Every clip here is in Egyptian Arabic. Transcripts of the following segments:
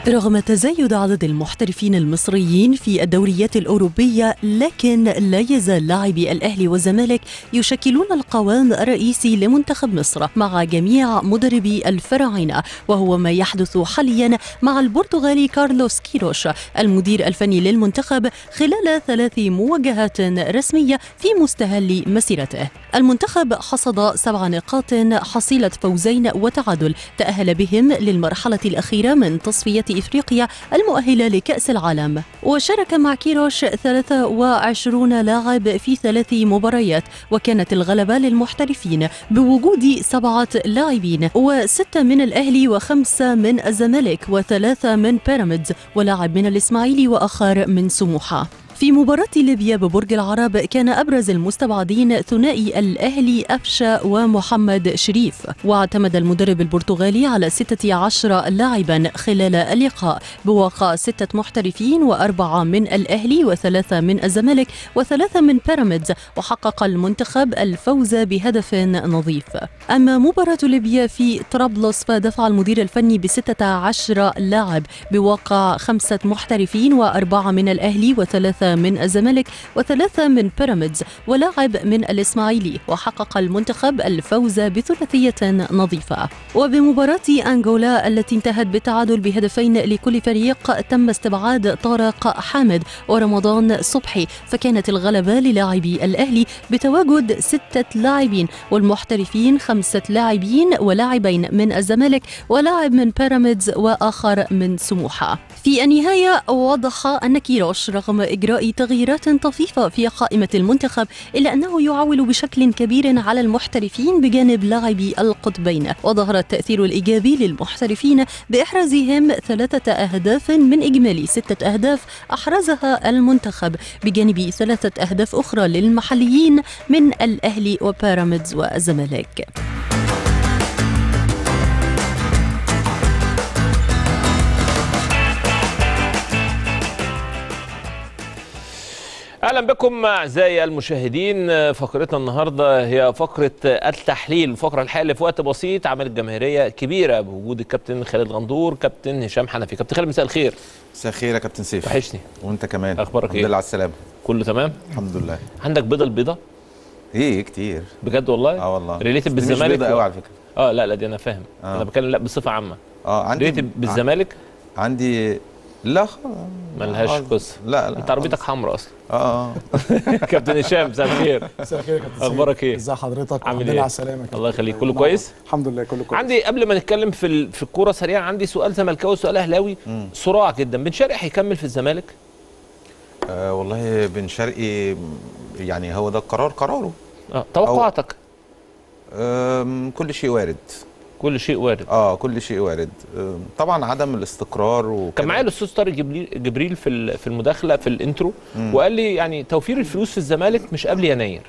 رغم تزايد عدد المحترفين المصريين في الدوريات الأوروبية لكن لا يزال لاعبي الأهلي والزمالك يشكلون القوام الرئيسي لمنتخب مصر مع جميع مدربي الفراعنة وهو ما يحدث حاليا مع البرتغالي كارلوس كيروش المدير الفني للمنتخب خلال ثلاث مواجهات رسمية في مستهل مسيرته المنتخب حصد سبع نقاط حصيلة فوزين وتعادل تأهل بهم للمرحلة الأخيرة من تصفية إفريقيا المؤهلة لكأس العالم وشارك مع كيروش 23 لاعب في ثلاث مباريات وكانت الغلبة للمحترفين بوجود سبعة لاعبين وستة من الأهلي وخمسة من الزمالك وثلاثة من بيراميدز ولاعب من الإسماعيلي وآخر من سموحة في مباراة ليبيا ببرج العرب كان أبرز المستبعدين ثنائي الأهلي أفشا ومحمد شريف واعتمد المدرب البرتغالي على 16 لاعبا خلال اللقاء بواقع ستة محترفين وأربعة من الأهلي وثلاثة من الزمالك وثلاثة من بيراميدز وحقق المنتخب الفوز بهدف نظيف أما مباراة ليبيا في طرابلس فدفع المدير الفني بستة عشر لاعب بواقع خمسة محترفين وأربعة من الأهلي وثلاثة من الزمالك وثلاثة من بيراميدز ولاعب من الإسماعيلي وحقق المنتخب الفوز بثلاثية نظيفة وبمباراة أنغولا التي انتهت بالتعادل بهدفين لكل فريق تم استبعاد طارق حامد ورمضان صبحي فكانت الغلبة للاعبي الأهلي بتواجد ستة لاعبين والمحترفين خمسة لاعبين ولاعبين من الزمالك ولاعب من بيراميدز وآخر من سموحة في النهاية وضح أن كيروش رغم إجراء تغييرات طفيفة في قائمة المنتخب إلا أنه يعول بشكل كبير على المحترفين بجانب لاعبي القطبين وظهر التأثير الإيجابي للمحترفين بإحرازهم ثلاثة أهداف من إجمالي ستة أهداف أحرزها المنتخب بجانب ثلاثة أهداف أخرى للمحليين من الأهلي وبيراميدز والزمالك اهلا بكم اعزائي المشاهدين فقرتنا النهارده هي فقره التحليل الفقره الحقيقه اللي في وقت بسيط عملت جماهيريه كبيره بوجود الكابتن خالد غندور كابتن هشام حنفي كابتن خالد مساء الخير مساء الخير يا كابتن سيف وحشني وانت كمان اخبارك الحمد ايه لله على السلامه كله تمام الحمد لله عندك بيضه البيضه ايه كتير بجد والله اه والله ريليتد بس دي بالزمالك مش بيضة قوي على فكره اه لا لا دي انا فاهم آه. انا بتكلم لا بصفه عامه اه عندي ريليتد بالزمالك عندي لا خ... ملهاش آه، قصه لا لا انت عربيتك حمراء اصلا اه اه كابتن هشام مساء الخير مساء الخير يا كابتن أخبارك إيه؟ ازي حضرتك عامل الحمد إيه؟ لله على السلامه يا كابتن. الله يخليك. كله نعم. كويس؟ الحمد لله كله كويس عندي قبل ما نتكلم في ال- في الكوره سريعا عندي سؤال زملكاوي وسؤال اهلاوي صراع جدا بن شرقي هيكمل في الزمالك آه، والله بن شرقي يعني هو ده القرار قراره اه توقعاتك آم، كل شيء وارد كل شيء وارد اه كل شيء وارد آم، طبعا عدم الاستقرار وكده كان معايا الاستاذ طارق جبريل جبريل في ال- في المداخله في الانترو وقال لي يعني توفير الفلوس في الزمالك مش قبل يناير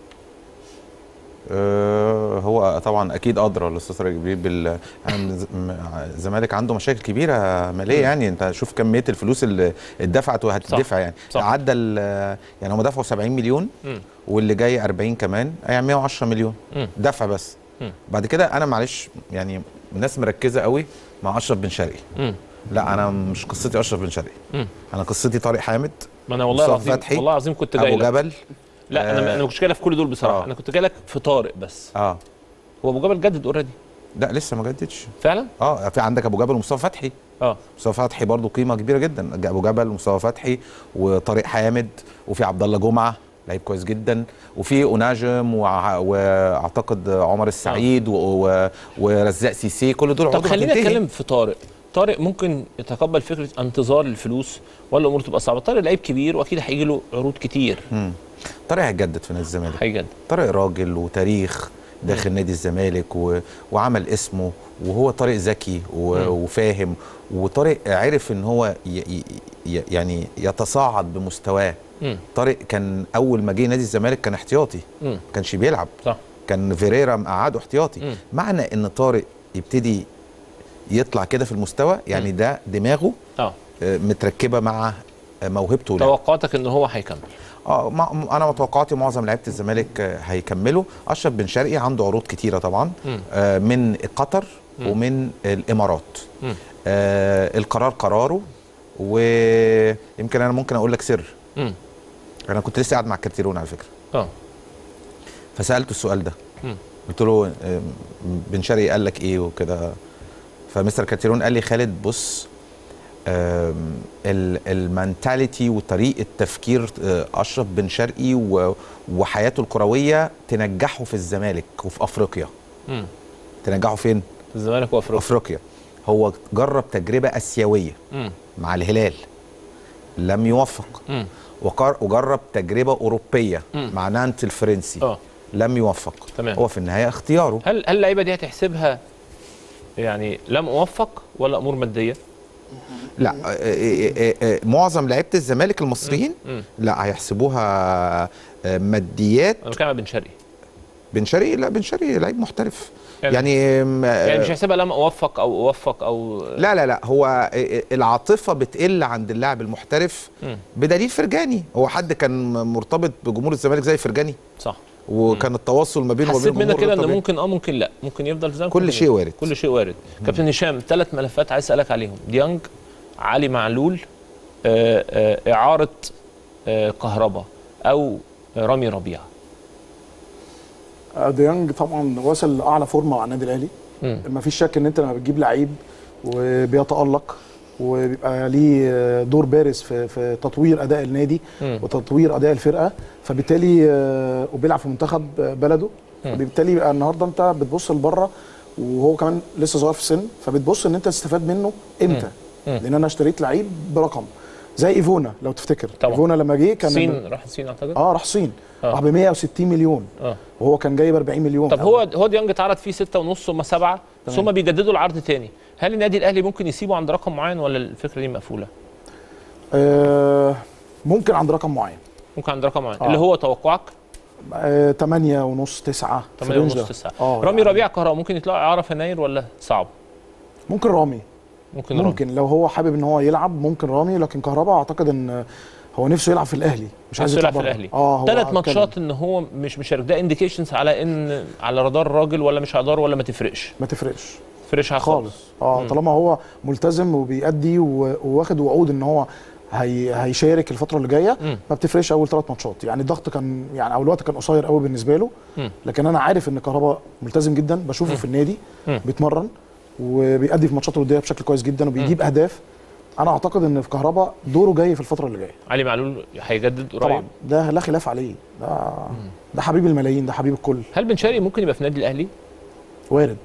آه، هو طبعا اكيد ادرى الاستاذ طارق جبريل بال عن- م- الزمالك عنده مشاكل كبيره ماليه يعني انت شوف كميه الفلوس اللي اتدفعت وهتدفع يعني صح. عدى ال- يعني هم دفعوا 70 مليون مم. واللي جاي 40 كمان يعني 110 مليون مم. دفع بس مم. بعد كده انا معلش يعني الناس مركزه قوي مع اشرف بن شرقي مم. لا انا مش قصتي اشرف بن شرقي مم. انا قصتي طارق حامد ما انا والله مصطفى العظيم فتحي، والله العظيم كنت جاي ابو لك جبل لا انا آه. انا ما كنتش جاي لك في كل دول بصراحه آه. انا كنت جاي لك في طارق بس اه هو ابو جبل جدد اوريدي لا لسه ما جددش فعلا اه في عندك ابو جبل ومصطفى فتحي اه مصطفى فتحي برضه قيمه كبيره جدا ابو جبل ومصطفى فتحي وطارق حامد وفي عبد الله جمعه لعيب كويس جدا وفي اوناجم وع- واعتقد عمر السعيد و... و... ورزاق سيسي كل دول طب عقودهم خلينا هتنتهي. نتكلم في طارق طارق ممكن يتقبل فكره انتظار الفلوس ولا الامور تبقى صعبه طارق لعيب كبير واكيد هيجي له عروض كتير مم. طارق هيجدد في نادي الزمالك هيجدد طارق راجل وتاريخ داخل نادي الزمالك و... وعمل اسمه وهو طارق ذكي و... مم. وفاهم وطارق عرف ان هو ي... ي... ي- يعني يتصاعد بمستواه مم. طارق كان اول ما جه نادي الزمالك كان احتياطي مم. ما كانش بيلعب صح كان فيريرا مقعده احتياطي مم. معنى ان طارق يبتدي يطلع كده في المستوى يعني ده دماغه اه آه، متركبه مع آه، موهبته ولعبه. توقعاتك ان هو هيكمل اه مع- انا متوقعاتي معظم لعيبه الزمالك آه، هيكملوا اشرف بن شرقي عنده عروض كتيره طبعا مم. آه، من قطر ومن الامارات مم. آه القرار قراره ويمكن انا ممكن اقول لك سر مم. انا كنت لسه قاعد مع الكارتيرون على فكره اه فسالته السؤال ده مم. قلت له آم، بن شرقي قال لك ايه وكده فمستر كارتيرون قال لي خالد بص آم، ال- المنتاليتي وطريقه تفكير آه، اشرف بن شرقي و- وحياته الكرويه تنجحه في الزمالك وفي افريقيا مم. تنجحه فين؟ في الزمالك وافريقيا افريقيا هو جرب تجربه اسيويه مم. مع الهلال لم يوفق مم. وقر- وجرب تجربه اوروبيه مم. مع نانت الفرنسي اه لم يوفق تمام. هو في النهايه اختياره هل هل اللعيبه دي هتحسبها يعني لم اوفق ولا امور ماديه؟ لا آه، آه، آه، آه، معظم لعيبه الزمالك المصريين مم. لا هيحسبوها آه، ماديات انا بتكلم عن بن شرقي بن شرقي لا بن شرقي لعيب محترف يعني- يعني آم، آه، يعني مش هيحسبها لم اوفق او اوفق او لا لا لا هو آه، آه، العاطفه بتقل عند اللاعب المحترف مم. بدليل فرجاني هو حد كان مرتبط بجمهور الزمالك زي فرجاني صح وكان التواصل ما بينه وما حسيت بين منك كده ان طبيعي. ممكن اه ممكن لا ممكن يفضل في الزمالك كل ممكن شيء لا. وارد. كل شيء وارد كابتن هشام ثلاث ملفات عايز اسالك عليهم ديانج علي معلول آه، آه، اعاره آه، كهربا او رامي ربيعه آه، ديانج طبعا وصل لاعلى فورمه مع النادي الاهلي مم. ما فيش شك ان انت لما بتجيب لعيب وبيتالق وبيبقى ليه دور بارز في في تطوير اداء النادي مم. وتطوير اداء الفرقه فبالتالي آه، وبيلعب في منتخب بلده مم. فبالتالي بقى النهارده انت بتبص لبره وهو كمان لسه صغير في السن فبتبص ان انت تستفاد منه امتى مم. لان انا اشتريت لعيب برقم زي ايفونا لو تفتكر طبعا. ايفونا لما جه كان الصين راح الصين اعتقد اه راح الصين آه. راح ب 160 مليون اه وهو كان جايب 40 مليون طب هو هو ديانج اتعرض فيه ستة ونص ثم سبعة ثم بيجددوا العرض تاني هل النادي الاهلي ممكن يسيبه عند رقم معين ولا الفكره دي مقفوله آه ممكن عند رقم معين ممكن عند رقم معين آه. اللي هو توقعك آه 8 ونص 9 في 8 الرينج ونص ده. 9 اه رامي يعني ربيع كهرباء ممكن يطلع اعاره في يناير ولا صعب ممكن رامي ممكن رامي ممكن لو هو حابب ان هو يلعب ممكن رامي لكن كهربا اعتقد ان هو نفسه يلعب في الاهلي مش عايز عايز يلعب في بره. الاهلي اه هو ثلاث كده. ماتشات ان هو مش مشارك ده انديكيشنز على ان على رادار الراجل ولا مش على رادار ولا ما تفرقش ما تفرقش ما تفرقش حاجة خالص اه طالما هو ملتزم وبيأدي و- وواخد وعود ان هو هي هيشارك الفتره اللي جايه مم. ما بتفرقش اول ثلاث ماتشات يعني الضغط كان يعني او الوقت كان قصير قوي بالنسبه له مم. لكن انا عارف ان كهربا ملتزم جدا بشوفه في النادي مم. بيتمرن وبيأدي في ماتشات الوديه بشكل كويس جدا وبيجيب اهداف انا اعتقد ان في كهربا دوره جاي في الفتره اللي جايه علي معلول هيجدد قريب طبعا ده لا خلاف عليه ده ده حبيب الملايين ده حبيب الكل هل بن شرقي ممكن يبقى في النادي الاهلي؟ وارد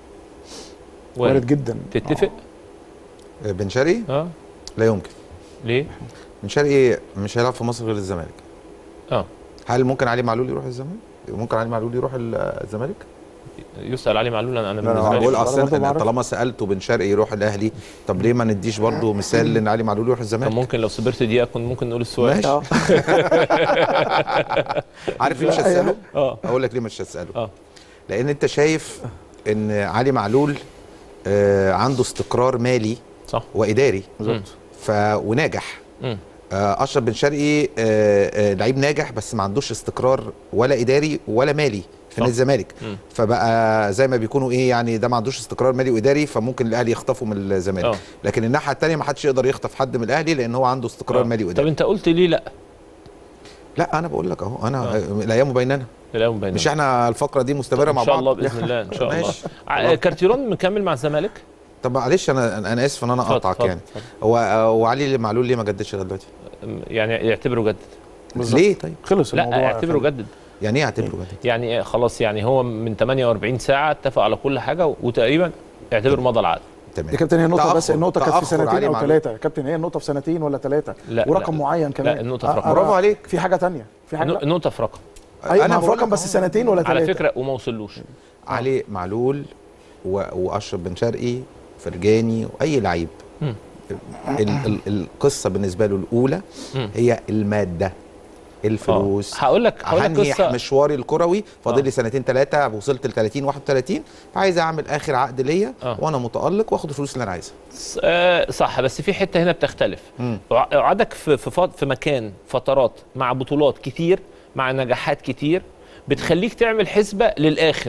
وارد جدا تتفق؟ آه، بن شرقي اه لا يمكن ليه؟ بن شرقي مش هيلعب في مصر غير الزمالك اه هل ممكن علي معلول يروح الزمالك ممكن علي معلول يروح ال- الزمالك يسال علي معلول انا انا لا بالنسبه انا لي بقول أنا برضه اصلا إن بعرف. طالما سالته بن شرقي يروح الاهلي طب ليه ما نديش برضه مثال ان علي معلول يروح طب الزمالك ممكن لو صبرت دقيقه كنت ممكن نقول السؤال ماشي. اه عارف ليه مش لا، هتساله اه اقول لك ليه مش هتساله اه لان انت شايف ان علي معلول آه، عنده استقرار مالي صح واداري بالظبط. ف وناجح مم. آه، اشرف بن شرقي آه، آه، لعيب ناجح بس ما عندوش استقرار ولا اداري ولا مالي في صح. نادي الزمالك مم. فبقى زي ما بيكونوا ايه يعني ده ما عندوش استقرار مالي واداري فممكن الاهلي يخطفه من الزمالك آه. لكن الناحيه الثانيه ما حدش يقدر يخطف حد من الاهلي لان هو عنده استقرار آه. مالي طب واداري انت قلت ليه لا؟ لا انا بقول لك اهو انا آه. آه. الايام بيننا لا مبين مش احنا الفقره دي مستمره مع ان شاء بعض الله باذن الله ان شاء الله ماشي. ع- كارتيرون مكمل مع الزمالك؟ طب معلش انا انا اسف ان انا اتفضل، اقطعك اتفضل، يعني اتفضل. هو هو علي معلول ليه ما جددش لغايه دلوقتي؟ يعني يعتبره جدد بالظبط. ليه طيب؟ خلص لا الموضوع اعتبره جدد يعني ايه اعتبره جدد؟ يعني إيه، خلاص يعني هو من 48 ساعه اتفق على كل حاجه وتقريبا اعتبر مضى العقد تمام يا كابتن هي النقطة بس تأخر- النقطة كانت في تأخر سنتين علي أو معلول. ثلاثة يا كابتن هي النقطة في سنتين ولا ثلاثة لا، ورقم لا. معين كمان النقطة في آه، رقم. آه، برافو عليك. في حاجة تانية في حاجة لا. النقطه في رقم أيوة ما في بقول رقم لك بس أهو. سنتين ولا ثلاثة على فكره وما وصلوش علي معلول و... واشرف بن شرقي فرجاني واي لعيب مم. ال... ال... القصه بالنسبه له الاولى مم. هي الماده الفلوس آه. هقول لك هقول لك هنهي قصه مشواري الكروي فاضل آه. لي سنتين ثلاثه وصلت ل 30 31 فعايز اعمل اخر عقد ليا آه. وانا متالق واخد الفلوس اللي انا عايزها س- آه، صح بس في حته هنا بتختلف مم. وع- قعدك في في فت- في مكان فترات مع بطولات كتير مع نجاحات كتير بتخليك تعمل حسبه للاخر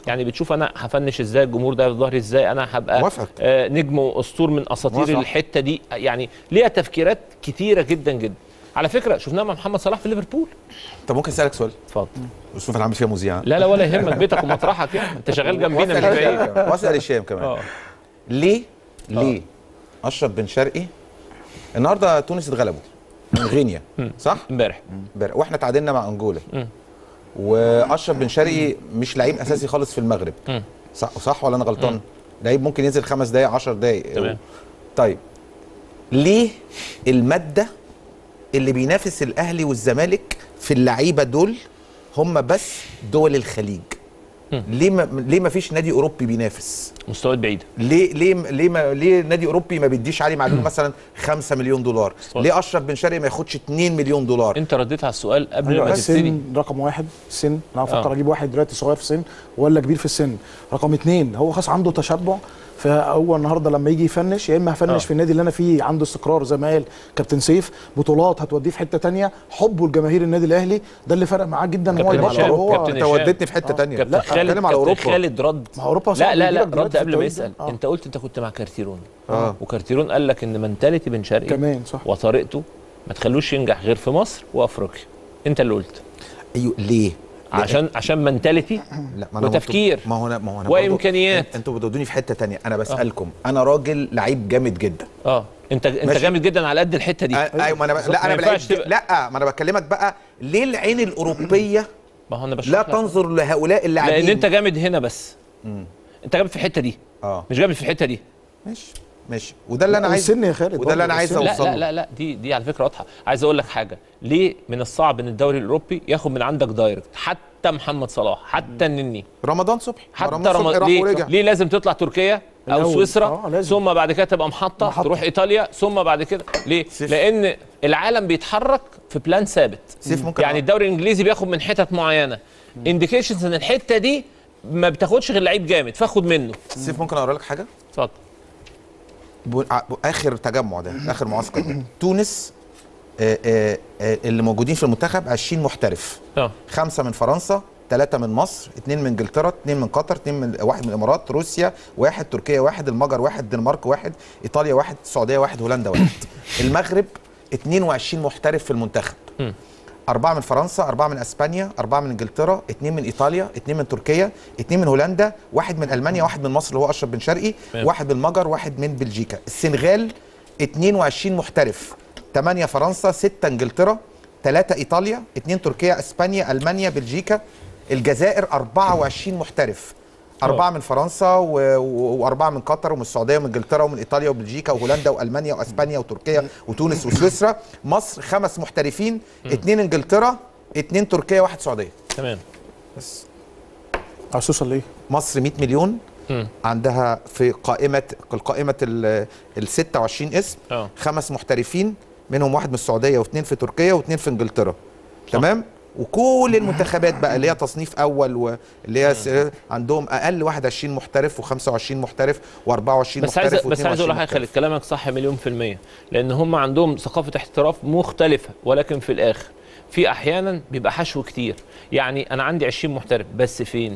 يعني بتشوف انا هفنش ازاي الجمهور ده في ظهري ازاي انا هبقى موافقك. آه نجم واسطور من اساطير موافق. الحته دي يعني ليها تفكيرات كتيره جدا جدا على فكره شفناها مع محمد صلاح في ليفربول طب ممكن اسالك سؤال اتفضل شوف انا عامل فيها مذيع لا لا ولا يهمك بيتك ومطرحك يعني انت شغال جنبينا مش واسال بعيد هشام كمان. واسال هشام كمان اه ليه ليه اشرف بن شرقي النهارده تونس اتغلبوا من غينيا صح امبارح امبارح واحنا تعادلنا مع انجولا مم. واشرف بن شرقي مش لعيب اساسي خالص في المغرب مم. صح صح ولا انا غلطان لعيب ممكن ينزل خمس دقائق 10 دقائق تمام. طيب ليه الماده اللي بينافس الاهلي والزمالك في اللعيبه دول هم بس دول الخليج ليه ما ليه ما فيش نادي اوروبي بينافس مستويات بعيده ليه ليه ليه ما ليه نادي اوروبي ما بيديش علي معلول مثلا 5 مليون دولار صح. ليه اشرف بن شرقي ما ياخدش 2 مليون دولار انت رديت على السؤال قبل أيوة، ما تبتدي السن رقم واحد السن انا بفكر آه. اجيب واحد دلوقتي صغير في السن ولا كبير في السن رقم اتنين هو خلاص عنده تشبع فهو النهارده لما يجي يفنش يا اما هفنش آه. في النادي اللي انا فيه عنده استقرار زي ما قال كابتن سيف بطولات هتوديه في حته تانية حبه لجماهير النادي الاهلي ده اللي فرق معاه جدا هو كابتن يبطل هشام، وهو كابتن انت هشام. وديتني في حته ثانيه كابتن لا خالد اتكلم على كابتن اوروبا خالد رد ما هو أوروبا لا صعب لا لا يجيلك دلوقتي رد في قبل ما التوقيت ده. يسال آه. انت قلت انت كنت مع كارتيرون آه. وكارتيرون قال لك ان منتاليتي بن شرقي كمان صح وطريقته ما تخلوش ينجح غير في مصر وافريقيا انت اللي قلت ايوه ليه؟ عشان عشان منتاليتي لا ما أنا وتفكير. برضو- ما هو انا ما هو انا وإمكانيات. برضو- انتوا بتودوني في حته تانية انا بسالكم انا راجل لعيب جامد جدا اه انت انت ماشي. جامد جدا على قد الحته دي أ- ايوه ما انا ب... لا انا ما ينفعش بلعب تبقى- لا ما انا بكلمك بقى ليه العين الاوروبيه ما هو انا بشرح لا لك. تنظر لهؤلاء اللاعبين لان انت جامد هنا بس انت جامد في الحته دي اه مش جامد في الحته دي ماشي ماشي وده اللي انا لا، عايز والسن يا خالد وده اللي انا برضه، عايز السن. لا اوصل لا لا لا دي دي على فكره واضحه عايز اقول لك حاجه ليه من الصعب ان الدوري الاوروبي ياخد من عندك دايركت حتى محمد صلاح حتى النني رمضان صبحي حتى رمضان صبحي رمضان راح ليه, ورجع ليه لازم تطلع تركيا او الأول. سويسرا آه، لازم. ثم بعد كده تبقى محطة, محطة. تروح ايطاليا ثم بعد كده ليه سيف. لان العالم بيتحرك في بلان ثابت سيف ممكن يعني أ- الدوري الانجليزي بياخد من حتت معينه انديكيشنز ان الحته دي ما بتاخدش غير لعيب جامد فاخد منه سيف ممكن اقرا لك حاجه اتفضل ب... ع- اخر تجمع ده اخر معسكر ده تونس آه، آه، آه، اللي موجودين في المنتخب 20 محترف اه خمسه من فرنسا ثلاثة من مصر، اثنين من انجلترا، اثنين من قطر، اثنين من واحد من الامارات، روسيا واحد، تركيا واحد، المجر واحد، الدنمارك واحد، ايطاليا واحد، السعودية واحد، هولندا واحد. المغرب 22 محترف في المنتخب. مم. أربعة من فرنسا، أربعة من أسبانيا، أربعة من إنجلترا، اثنين من إيطاليا، اثنين من تركيا، اثنين من هولندا، واحد من ألمانيا، واحد من مصر اللي هو أشرف بن شرقي، تمام. واحد من المجر، واحد من بلجيكا. السنغال 22 محترف، 8 فرنسا، 6 إنجلترا، 3 إيطاليا، 2 تركيا، أسبانيا، ألمانيا، بلجيكا. الجزائر 24 محترف. أربعة من فرنسا و... و... وأربعة من قطر ومن السعودية ومن إنجلترا ومن إيطاليا وبلجيكا وهولندا وألمانيا وأسبانيا وتركيا وتونس وسويسرا مصر خمس محترفين اتنين إنجلترا اتنين تركيا واحد سعودية تمام بس عايز توصل ليه؟ مصر 100 مليون مم. عندها في قائمة القائمة ال ال 26 اسم اه خمس محترفين منهم واحد من السعودية واثنين في تركيا واثنين في إنجلترا تمام وكل المنتخبات بقى اللي هي تصنيف اول واللي هي س- عندهم اقل 21 محترف و25 محترف و24 بس عايز محترف بس عايز اقول و22 لك حاجه خالد محترف. كلامك صح مليون في الميه لان هم عندهم ثقافه احتراف مختلفه ولكن في الاخر في احيانا بيبقى حشو كتير يعني انا عندي 20 محترف بس فين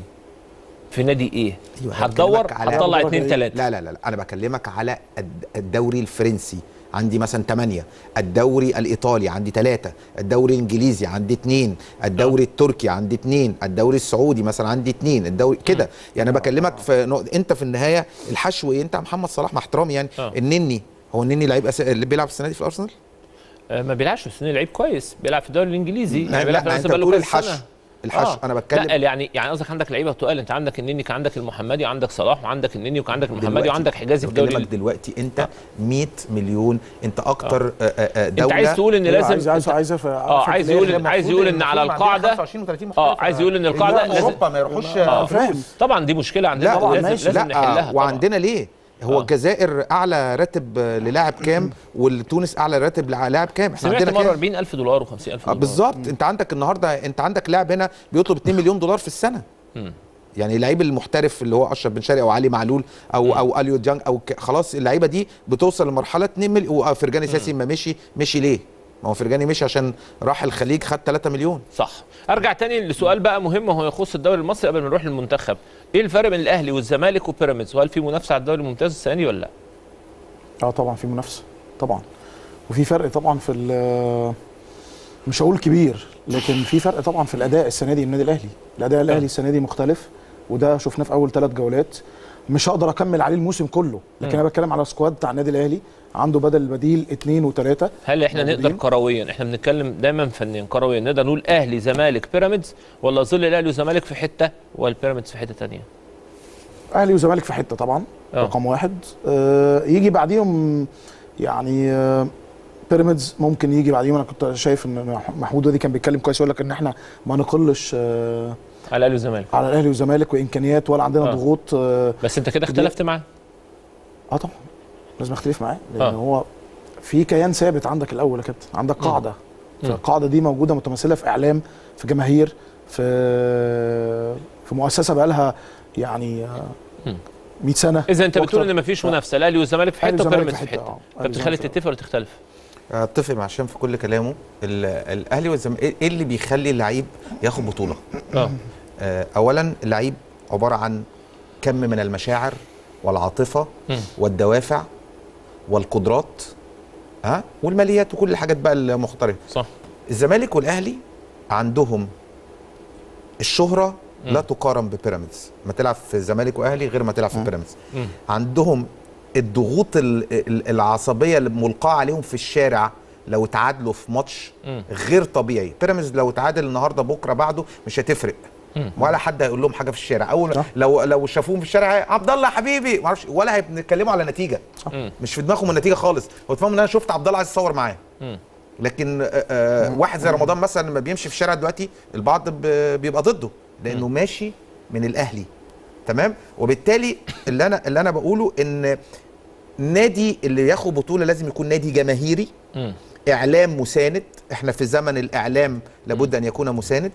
في نادي ايه أيوة، هتدور بكلمك على- هتطلع درجة اتنين إيه؟ تلاته لا لا لا لا، انا بكلمك على الد- الدوري الفرنسي عندي مثلا 8 الدوري الايطالي عندي 3 الدوري الانجليزي عندي 2 الدوري التركي عندي 2 الدوري السعودي مثلا عندي 2 الدوري كده يعني انا بكلمك في نق- انت في النهايه الحشو ايه انت محمد صلاح مع احترامي يعني آه. النني هو النني لعيب أس... اللي بيلعب السنه دي في الارسنال آه، ما بيلعبش بس لعيب كويس بيلعب في الدوري الانجليزي لا يعني بيلعب في لا الأرسنال انت بقاله بتقول كام الحشو سنة. الحشو انا بتكلم لا يعني يعني قصدك عندك لعيبه تقال انت عندك النني كان عندك المحمدي وعندك صلاح وعندك النني وعندك المحمدي دلوقتي- وعندك حجازي في الدوري بكلمك دلوقتي انت 100 مليون انت اكتر آه. آه انت دوله عايز تقول ان لازم عايز عايز أنت- عايز اه عايز يقول عايز يقول ان على القاعده اه عايز يقول ان القاعده لازم اوروبا ما يروحوش آه، فاهم. فلوس طبعا دي مشكله عندنا لا طبعاً لازم ماشي. لازم لا نحلها طبعاً. وعندنا ليه هو آه. الجزائر اعلى راتب آه، للاعب كام والتونس اعلى راتب للاعب كام احنا سمعت عندنا مره كام 40000 دولار و50000 آه، دولار بالظبط انت عندك النهارده انت عندك لاعب هنا بيطلب 2 مليون دولار في السنه مم. يعني اللعيب المحترف اللي هو اشرف بن شرقي او علي معلول او او اليو ديانج او ك- خلاص اللعيبه دي بتوصل لمرحله 2 مليون وفرجاني ساسي ما مشي مشي ليه ما هو فرجاني مشي عشان راح الخليج خد 3 مليون صح ارجع تاني لسؤال بقى مهم وهو يخص الدوري المصري قبل ما نروح للمنتخب ايه الفرق بين الاهلي والزمالك وبيراميدز وهل في منافسه على الدوري الممتاز السنه دي ولا لا اه طبعا في منافسه طبعا وفي فرق طبعا في ال- مش هقول كبير لكن في فرق طبعا في الاداء السنه دي النادي الاهلي الاداء الاهلي السنه دي مختلف وده شفناه في اول ثلاث جولات مش هقدر اكمل عليه الموسم كله لكن انا بتكلم على سكواد بتاع النادي الاهلي عنده بدل البديل اثنين وثلاثه هل احنا نقدر موجودين. كرويا احنا بنتكلم دايما فنيا كرويا نقدر نقول اهلي زمالك بيراميدز ولا ظل الاهلي والزمالك في حته والبيراميدز في حته تانية اهلي وزمالك في حته طبعا آه. رقم واحد آه يجي بعديهم يعني آه بيراميدز ممكن يجي بعديهم انا كنت شايف ان محمود ودي كان بيتكلم كويس يقول لك ان احنا ما نقلش آه على الاهلي والزمالك على الاهلي والزمالك وامكانيات ولا عندنا آه. آه. ضغوط اه بس انت كده اختلفت معاه آه طبعا لازم اختلف معاه لان آه. آه. هو في كيان ثابت عندك الاول يا كابتن عندك قاعده فالقاعده دي موجوده متمثله في اعلام في جماهير في في مؤسسه بقى لها يعني آه، مم. 100 سنه اذا انت وأكتر. بتقول ان مفيش منافسه الاهلي والزمالك في الأهلي حته والزمالك وبيراميدز في في حتة، حته آه. طب تخلي تتفق ولا تختلف اتفق مع هشام في كل كلامه ال- الاهلي والزمالك ايه إيه اللي بيخلي اللعيب ياخد بطوله اه آه، اولا اللعيب عباره عن كم من المشاعر والعاطفه مم. والدوافع والقدرات ها والماليات وكل الحاجات بقى المختلفه صح الزمالك والاهلي عندهم الشهره لا مم. تقارن ببيراميدز ما تلعب في الزمالك واهلي غير ما تلعب في بيراميدز مم. عندهم الضغوط ال- ال- العصبيه اللي ملقاه عليهم في الشارع لو تعادلوا في ماتش مم. غير طبيعي بيراميدز لو تعادل النهارده بكره بعده مش هتفرق مم. ولا حد هيقول لهم حاجه في الشارع اول صح. لو لو شافوهم في الشارع عبد الله حبيبي ما اعرفش ولا هيتكلموا على نتيجه مم. مش في دماغهم النتيجه خالص هو تفهم ان انا شفت عبد الله عايز اتصور معاه مم. لكن آه، آه، واحد زي رمضان مثلا لما بيمشي في الشارع دلوقتي البعض ب- بيبقى ضده لانه ماشي من الاهلي تمام وبالتالي اللي انا اللي انا بقوله ان نادي اللي ياخد بطوله لازم يكون نادي جماهيري مم. اعلام مساند احنا في زمن الاعلام لابد ان يكون مساند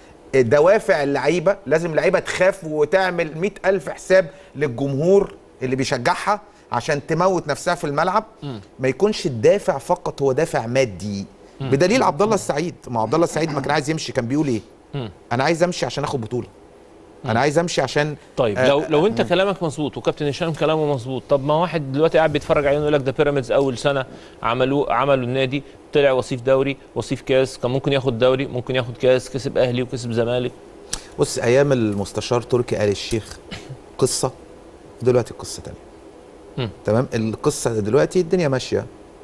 دوافع اللعيبه لازم اللعيبه تخاف وتعمل مئة ألف حساب للجمهور اللي بيشجعها عشان تموت نفسها في الملعب ما يكونش الدافع فقط هو دافع مادي بدليل عبد الله السعيد ما عبد الله السعيد ما كان عايز يمشي كان بيقول ايه مم. انا عايز امشي عشان اخد بطوله انا عايز امشي عشان طيب آه، لو لو انت كلامك مظبوط وكابتن هشام كلامه مظبوط طب ما واحد دلوقتي قاعد بيتفرج علينا يقول لك ده بيراميدز اول سنه عملوه عملوا النادي طلع وصيف دوري وصيف كاس كان ممكن ياخد دوري ممكن ياخد كاس كسب اهلي وكسب زمالك بص ايام المستشار تركي آل الشيخ قصه دلوقتي قصه تانية مم. تمام القصه دلوقتي الدنيا ماشيه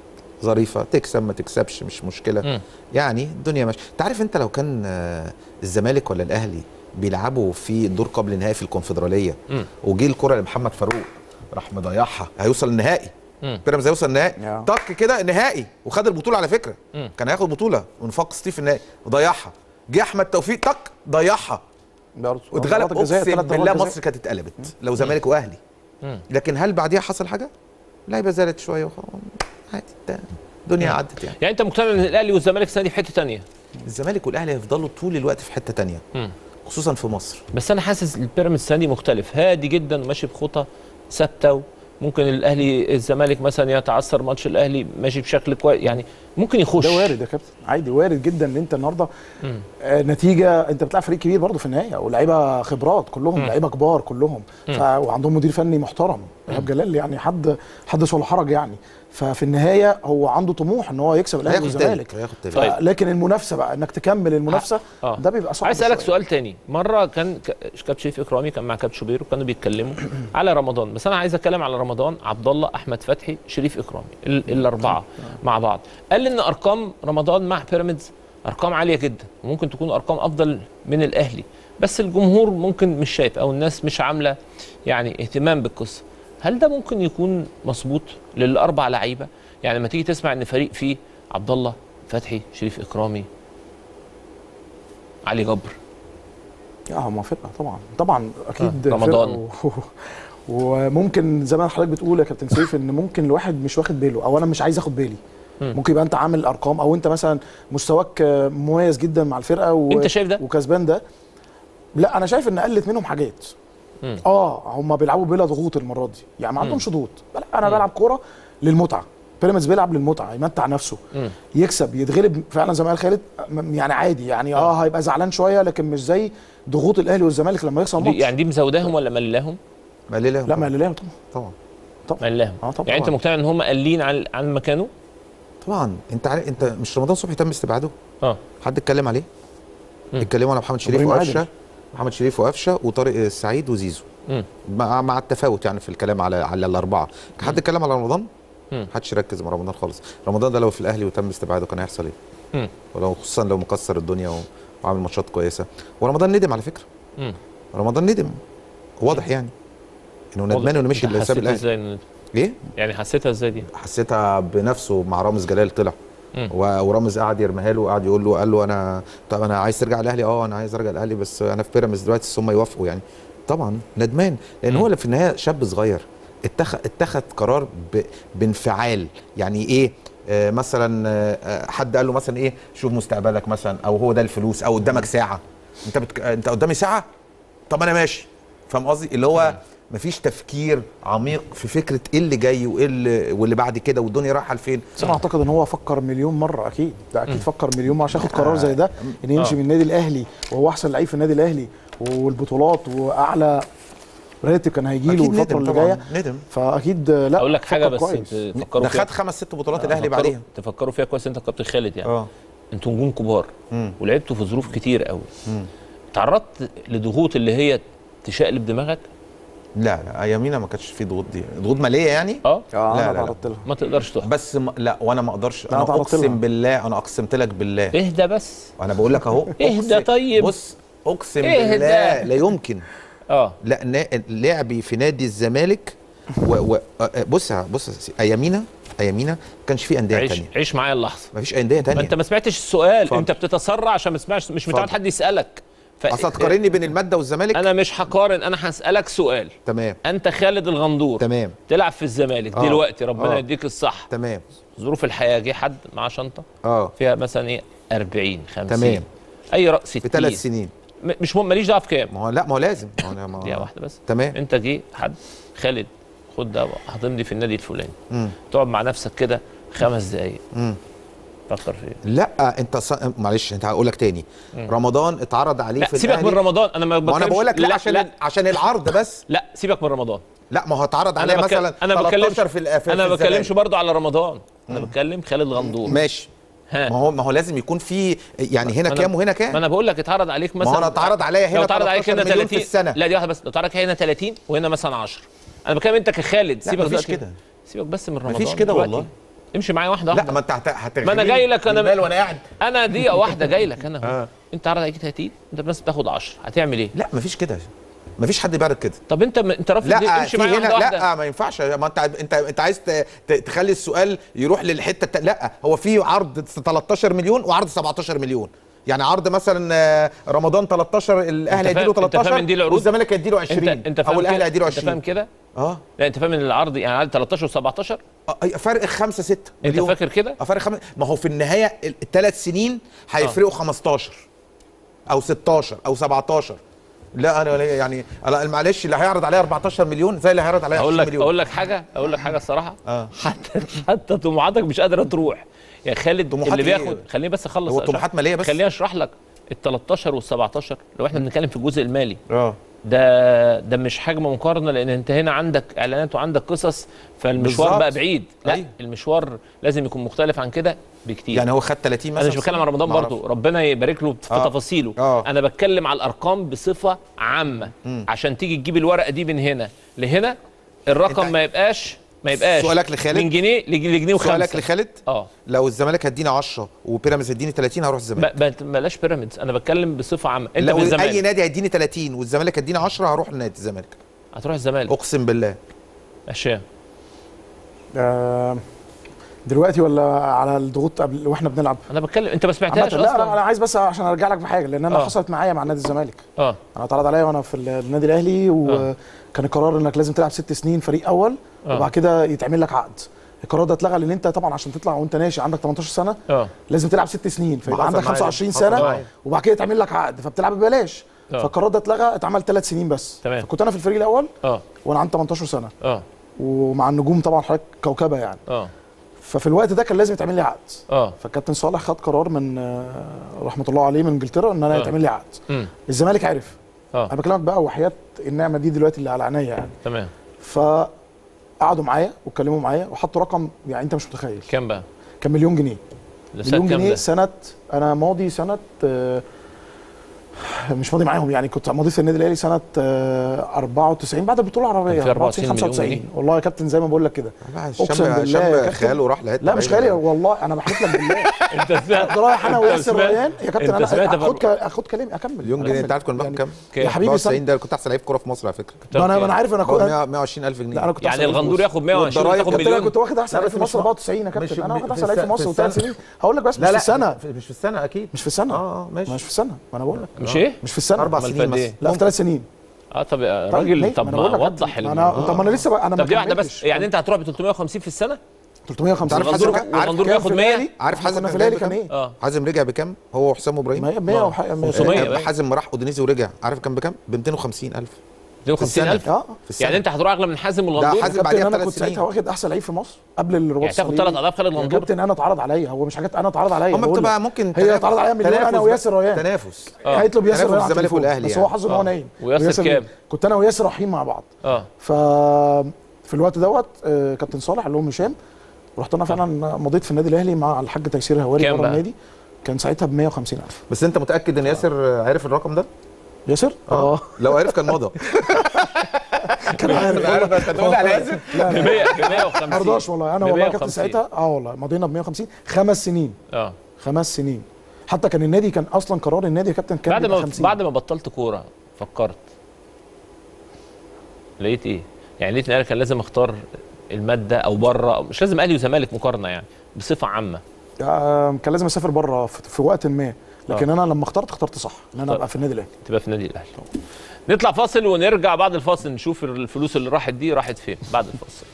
ظريفه تكسب ما تكسبش مش مشكله مم. يعني الدنيا ماشيه انت عارف انت لو كان آه، الزمالك ولا الاهلي بيلعبوا في دور قبل النهائي في الكونفدراليه مم. وجي الكره لمحمد فاروق راح مضيعها هيوصل النهائي مم. بيراميدز هيوصل النهائي يا. طق كده نهائي وخد البطوله على فكره مم. كان هياخد بطوله ونفاق ستيف النهائي وضيعها جه احمد توفيق طق ضيعها برضه واتغلب ضربات الجزاء، اقسم ثلاث ضربات بالله جزاء. مصر كانت اتقلبت لو زمالك واهلي مم. لكن هل بعديها حصل حاجه؟ اللعيبه زادت شويه وخلاص عادي ده الدنيا عدت يعني يعني انت مقتنع ان الاهلي والزمالك السنه دي في حته تانية الزمالك والاهلي هيفضلوا طول الوقت في حته تانية مم. خصوصا في مصر بس انا حاسس البيراميدز السنه دي مختلف هادي جدا وماشي بخطى ثابته ممكن الاهلي الزمالك مثلا يتعثر ماتش الاهلي ماشي بشكل كويس يعني ممكن يخش ده وارد يا كابتن عادي وارد جدا ان انت النهارده آه نتيجه انت بتلعب فريق كبير برضه في النهايه ولاعيبه خبرات كلهم لعيبه كبار كلهم ف... وعندهم مدير فني محترم ايهاب جلال يعني حد حدث ولا حرج يعني ففي النهايه هو عنده طموح ان هو يكسب الاهلي هياخد والزمالك تالت هياخد تالت طيب. ف... لكن المنافسه بقى انك تكمل المنافسه آه. ده بيبقى صعب عايز اسالك شوية. سؤال تاني مره كان ك- كابتن شريف اكرامي كان مع كابتن شوبير وكانوا بيتكلموا على رمضان بس انا عايز اتكلم على رمضان عبد الله احمد فتحي شريف اكرامي ال- الاربعه مع بعض قال ان ارقام رمضان مع بيراميدز ارقام عاليه جدا وممكن تكون ارقام افضل من الاهلي بس الجمهور ممكن مش شايف او الناس مش عامله يعني اهتمام بالقصه هل ده ممكن يكون مظبوط للاربع لعيبه يعني لما تيجي تسمع ان فريق فيه عبد الله فتحي شريف اكرامي علي جبر اه هم فرقه طبعا طبعا اكيد آه، رمضان. فرقة و... وممكن زي ما حضرتك بتقول يا كابتن سيف ان ممكن الواحد مش واخد باله او انا مش عايز اخد بالي مم. ممكن يبقى انت عامل ارقام او انت مثلا مستواك آه، مميز جدا مع الفرقه و... انت شايف ده؟ وكسبان ده لا انا شايف ان قلت منهم حاجات مم. اه هم بيلعبوا بلا ضغوط المره دي يعني ما عندهمش ضغوط لا انا مم. بلعب كوره للمتعه بيراميدز بيلعب للمتعه يمتع نفسه مم. يكسب يتغلب فعلا زي ما قال خالد م- يعني عادي يعني اه هيبقى زعلان شويه لكن مش زي ضغوط الاهلي والزمالك لما يخسر دي ماتش يعني دي مزوداهم ولا مللاهم؟ ما ليه لا ما لله طبعا طبعا مللاهم اه طبعا يعني انت مقتنع ان هم قلين عن عن مكانه؟ طبعا انت عارف انت مش رمضان صبحي تم استبعاده اه حد اتكلم عليه مم. اتكلموا على محمد شريف إبراهيم وقفشه عادل. محمد شريف وقفشه وطارق السعيد وزيزو مم. مع مع التفاوت يعني في الكلام على على الاربعه حد اتكلم على رمضان مم. محدش ركز مع رمضان خالص رمضان ده لو في الاهلي وتم استبعاده كان هيحصل ايه مم. ولو خصوصا لو مكسر الدنيا و- وعامل ماتشات كويسه ورمضان ندم على فكره مم. رمضان ندم واضح يعني انه ندمان انه مشي انت اللي ساب حسيتها الاهلي ازاي إن- ايه يعني حسيتها ازاي دي؟ حسيتها بنفسه مع رامز جلال طلع مم. و- ورامز قعد يرميها له وقعد يقول له قال له انا طب انا عايز ترجع الاهلي اه انا عايز ارجع الاهلي بس انا في بيراميدز دلوقتي بس هم يوافقوا يعني طبعا ندمان لان مم. هو في النهايه شاب صغير اتخذ اتخذ قرار ب... بانفعال يعني ايه آه مثلا آه حد قال له مثلا ايه شوف مستقبلك مثلا او هو ده الفلوس او قدامك ساعه انت بتك... انت قدامي ساعه طب انا ماشي فاهم قصدي اللي هو مفيش تفكير عميق في فكره ايه اللي جاي وايه اللي واللي بعد كده والدنيا رايحه لفين بس انا اعتقد ان هو فكر مليون مره اكيد ده اكيد فكر مليون مره عشان ياخد قرار زي ده ان يمشي آه. من النادي الاهلي وهو احسن لعيب في النادي الاهلي والبطولات واعلى راتب كان هيجي له اكيد الفتره ندم اللي طبعا جايه ندم فاكيد لا اقول لك حاجه فكر بس كويس. تفكروا ده فيها خد خمس ست بطولات آه، الاهلي تفكروا- بعديها تفكروا فيها كويس انت كابتن خالد يعني اه انتوا نجوم كبار مم. ولعبتوا في ظروف كتير قوي مم. تعرضت لضغوط اللي هي تشقلب دماغك لا لا ايامينا ما كانش في ضغوط دي ضغوط ماليه يعني اه اه لا، انا لا، لا. تعرضت لها ما تقدرش تحكم بس ما لا وانا ما اقدرش لا، انا تعرضت لها. اقسم بالله انا اقسمت لك بالله اهدى بس انا بقول لك اهو اهدى أقسم- طيب. بص اقسم اهدى. بالله لا يمكن اه لا نا- لعبي في نادي الزمالك و و آه، بص يا- بص يا سي- ايامينا ايامينا ما كانش في انديه عيش تانية عيش معايا اللحظه ما فيش انديه ما تانية انت ما سمعتش السؤال اتفضل. انت بتتسرع عشان ما تسمعش مش متعود اتفضل. حد يسالك ف... اصل تقارني بين الماده والزمالك انا مش هقارن انا هسالك سؤال تمام انت خالد الغندور تمام تلعب في الزمالك آه. دلوقتي ربنا آه. يديك الصح تمام ظروف الحياه جه حد معاه شنطه اه فيها مثلا ايه 40 50 تمام. اي راس 60 في ثلاث سنين م- مش مهم ماليش دعوه في كام ما هو لا ما هو لازم ما هو- ما هو- دقيقه واحده بس تمام انت جه حد خالد خد ده هتمضي في النادي الفلاني مم. تقعد مع نفسك كده خمس دقايق مم. فكر في ايه لا انت ص... معلش انت هقول لك تاني رمضان اتعرض عليه لا في سيبك الأهلي. من رمضان انا ما ما انا بتكلمش- بقول لك لا, عشان لا عشان العرض بس لا سيبك من رمضان لا ما هو اتعرض عليه انا بك... مثلا انا بتكلمش 13 في, ال- في انا في ما بتكلمش الزمالك. برضو على رمضان انا بتكلم خالد غندور ماشي ها ما هو ما هو لازم يكون في يعني هنا ما أنا- كام وهنا ما كام انا بقول لك اتعرض عليك مثلا ما هو انا اتعرض عليا هنا لو اتعرض عليك 13 هنا مليون 30 في السنة. لا دي واحده بس لو اتعرض عليك هنا 30 وهنا مثلا 10 انا بتكلم انت كخالد لا سيبك مفيش بقى كده سيبك بس من رمضان مفيش كده دلوقتي. والله. امشي معايا واحده لا واحده ما انت هت- هتغنيني ما انا جاي لك انا بالبال وانا قاعد انا دقيقه واحده جاي لك انا آه. اهو انت عرض عليك 30 انت بس بتاخد 10 هتعمل ايه لا مفيش كده مفيش حد بيعرض كده طب انت انت رافض ليه لا امشي في معايا هنا واحده واحده لا ما ينفعش ما انت انت انت عايز ت- ت- تخلي السؤال يروح للحته التا... لا هو في عرض 13 مليون وعرض 17 مليون يعني عرض مثلا آه، رمضان 13 الاهلي انت هيديله فاهم- انت فاهم 13 ان دي العروض؟ والزمالك هيديله 20 انت انت فاهم او الاهلي كده؟ هيديله انت فاهم 20 كده اه لا انت فاهم ان العرض يعني عرض 13 و17 آه، فرق 5 6 انت مليون فاكر كده اه فرق خمس ما هو في النهايه الثلاث سنين هيفرقوا 15 او 16 او 17 لا انا يعني أنا معلش اللي هيعرض عليا 14 مليون زي اللي هيعرض عليا اقول 20 لك مليون اقول لك حاجه اقول لك حاجه الصراحه اه حتى حتى طموحاتك مش قادره تروح يا خالد طموحات اللي ايه؟ بياخد خليني بس اخلص هو أشرح. طموحات ماليه بس خليني اشرح لك ال 13 وال 17 لو احنا بنتكلم في الجزء المالي اه ده ده مش حجم مقارنه لان انت هنا عندك اعلانات وعندك قصص فالمشوار بالظبط. بقى بعيد لا أيوة. المشوار لازم يكون مختلف عن كده بكتير يعني هو خد 30 مثلا انا مش بتكلم عن رمضان معرفش. برضو ربنا يبارك له في آه. تفاصيله آه. انا بتكلم على الارقام بصفه عامه مم. عشان تيجي تجيب الورقه دي من هنا لهنا الرقم أنت- ما يبقاش ما يبقاش سؤالك لخالد؟ من جنيه لج- لجنيه سؤالك وخمسه لخالد اه لو الزمالك هديني 10 وبيراميدز هديني 30 هروح الزمالك ما- ما- بلاش بيراميدز انا بتكلم بصفه عامه انت لو في اي الزمالك نادي هيديني 30 والزمالك هديني 10 هروح لنادي الزمالك هتروح الزمالك اقسم بالله اشياء آه، دلوقتي ولا على الضغوط قبل واحنا بنلعب انا بتكلم انت ما عامة سمعتهاش لا انا اصلا انا عايز بس عشان ارجع لك بحاجه لان انا آه. حصلت معايا مع نادي الزمالك اه انا اتعرض عليا وانا في النادي الاهلي وكان القرار انك لازم تلعب ست سنين فريق اول آه. وبعد كده يتعمل لك عقد القرار ده اتلغى لان انت طبعا عشان تطلع وانت ناشئ عندك 18 سنه اه لازم تلعب ست سنين فيبقى حصل عندك معايا ده. 25 حصل سنه معايا. وبعد كده يتعمل لك عقد فبتلعب ببلاش آه. فالقرار ده اتلغى اتعمل ثلاث سنين بس تمام. فكنت انا في الفريق الاول اه وانا عندي 18 سنه اه ومع النجوم طبعا حضرتك كوكبه يعني اه ففي الوقت ده كان لازم يتعمل لي عقد اه فالكابتن صالح خد قرار من آه، رحمه الله عليه من انجلترا ان انا آه. يتعمل لي عقد امم الزمالك عرف اه انا بكلمك بقى وحياه النعمه دي دلوقتي اللي على عينيا يعني تمام فقعدوا معايا واتكلموا معايا وحطوا رقم يعني انت مش متخيل كام بقى؟ كان مليون جنيه ده سنة مليون كام جنيه ده؟ سنه انا ماضي سنه آه، مش ماضي معاهم يعني كنت ماضي في النادي الاهلي سنه آه، 94 بعد البطوله العربيه كان في 94 مليون 95 جنيه. والله يا كابتن زي ما بقول لك كده الشام أقسم بالله يا الشام كابتن. خياله راح لحته لا مش بعيدة. خيالي والله انا بحلف لك بالله انت سمعت كنت رايح انا أنت وياسر سمعت- ريان يا كابتن أنت سمعت انا بر- اخد ك- اخد كلامي اكمل مليون جنيه أكمل. انت عارف كنا بناخد يعني كام؟ يا حبيبي 94 سن... ده كنت احسن لعيب كوره في مصر على فكره ما انا ما انا عارف انا باخد كنت 120000 جنيه لا انا كنت يعني أحسن لعيب في الغندور مصر. ياخد 120 والضرايب تاخد كابتن قلت لك مليون كنت واخد احسن لا، لعيب بس في مش مصر م- 94 يا مش- كابتن انا مش- واخد في احسن لعيب في السنة- مصر في وثلاث السنة. سنين هقول لك بس مش في السنه مش في السنه اكيد مش في السنه اه اه ماشي مش في السنه ما انا بقول لك مش ايه؟ مش في السنه اربع أمال سنين فات إيه؟ مثلا لا في ثلاث سنين اه طب يا طيب، ليه؟ راجل طب أنا ما بقول لك يا وضح كابتن. ال- انا طب ما انا لسه بقى انا طب ما دي واحده كملتش. بس يعني انت هتروح ب 350 في السنه 350 تعرف والغندور حازم- والغندور كان بياخد في 100 الأهلي- عارف حازم كنا في كان الاهلي جايب كان بكام؟ ايه؟ اه حازم رجع بكام هو وحسام ابراهيم ما هي 100 وح- 500 آه، بقى. حازم راح اودينيزي ورجع عارف كان بكام ب 250000 250000 اه في السنه يعني انت هتروح اغلى من حازم ده والغندور حازم كابتن بعديها انا بثلاث كنت سنين. ساعتها واخد احسن لعيب في مصر قبل الرباط يعني تاخد الصليبي. ثلاث اضعاف خالد يا غندور كابتن انا اتعرض عليا هو مش حاجات انا اتعرض عليا هم بقول بتبقى لك. ممكن هي تنافس- اتعرض عليا مليون تنافس انا بقى. وياسر ريان تنافس آه. هيطلب ياسر تنافس ريان على الزمالك التليفون. والأهلي بس يعني. هو حظه ان هو آه. نايم وياسر كام؟ كنت انا وياسر رايحين مع بعض اه ف في الوقت دوت آه، كابتن صالح قال لهم هشام رحت انا فعلا مضيت في النادي الاهلي مع الحاج تيسير هواري كام بره بقى؟ النادي كان ساعتها ب 150000 بس انت متاكد ان ياسر عارف الرقم ده؟ ياسر؟ اه لو عرف كان مضى كان عارف عارف انت تقول على ياسر ب 100 ب 150 ما رضاش والله انا ب والله 150. كابتن ساعتها اه والله مضينا ب 150 خمس سنين اه خمس سنين حتى كان النادي كان اصلا قرار النادي يا كابتن كان بعد بيبقى ما 50 بعد ما بطلت كوره فكرت لقيت ايه؟ يعني لقيت ان انا كان لازم اختار الماده او بره مش لازم اهلي وزمالك مقارنه يعني بصفه عامه آه، كان لازم اسافر بره في, في وقت ما لكن آه. انا لما اخترت اخترت صح ان انا طيب. ابقى في النادي الاهلي تبقى في النادي الاهلي نطلع فاصل ونرجع بعد الفاصل نشوف الفلوس اللي راحت دي راحت فين بعد الفاصل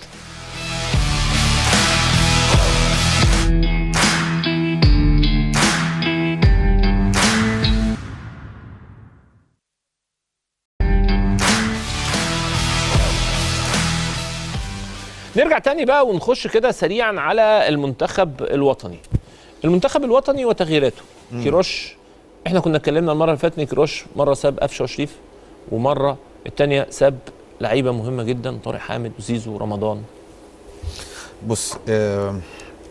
نرجع تاني بقى ونخش كده سريعا على المنتخب الوطني المنتخب الوطني وتغييراته كيروش احنا كنا اتكلمنا المره اللي فاتت ان كيروش مره ساب قفشه وشريف ومره الثانيه ساب لعيبه مهمه جدا طارق حامد وزيزو ورمضان بص آه،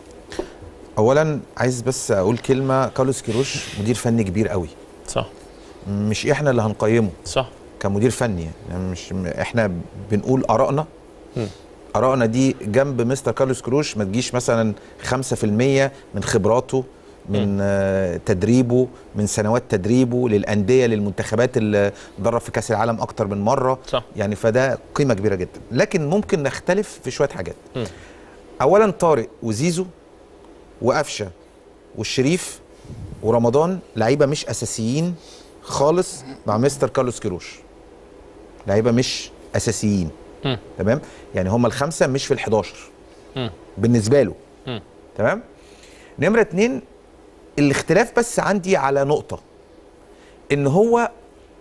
اولا عايز بس اقول كلمه كارلوس كيروش مدير فني كبير قوي صح مش احنا اللي هنقيمه صح كمدير فني يعني مش م- احنا بنقول ارائنا مم. ارائنا دي جنب مستر كارلوس كروش ما تجيش مثلا 5% من خبراته من آه، تدريبه من سنوات تدريبه للانديه للمنتخبات اللي درب في كاس العالم اكتر من مره صح يعني فده قيمه كبيره جدا لكن ممكن نختلف في شويه حاجات مم. اولا طارق وزيزو وقفشه والشريف ورمضان لعيبه مش اساسيين خالص مع مستر كارلوس كيروش لعيبه مش اساسيين مم. تمام يعني هم الخمسه مش في ال11 مم. بالنسبه له مم. تمام نمره اتنين الاختلاف بس عندي على نقطه ان هو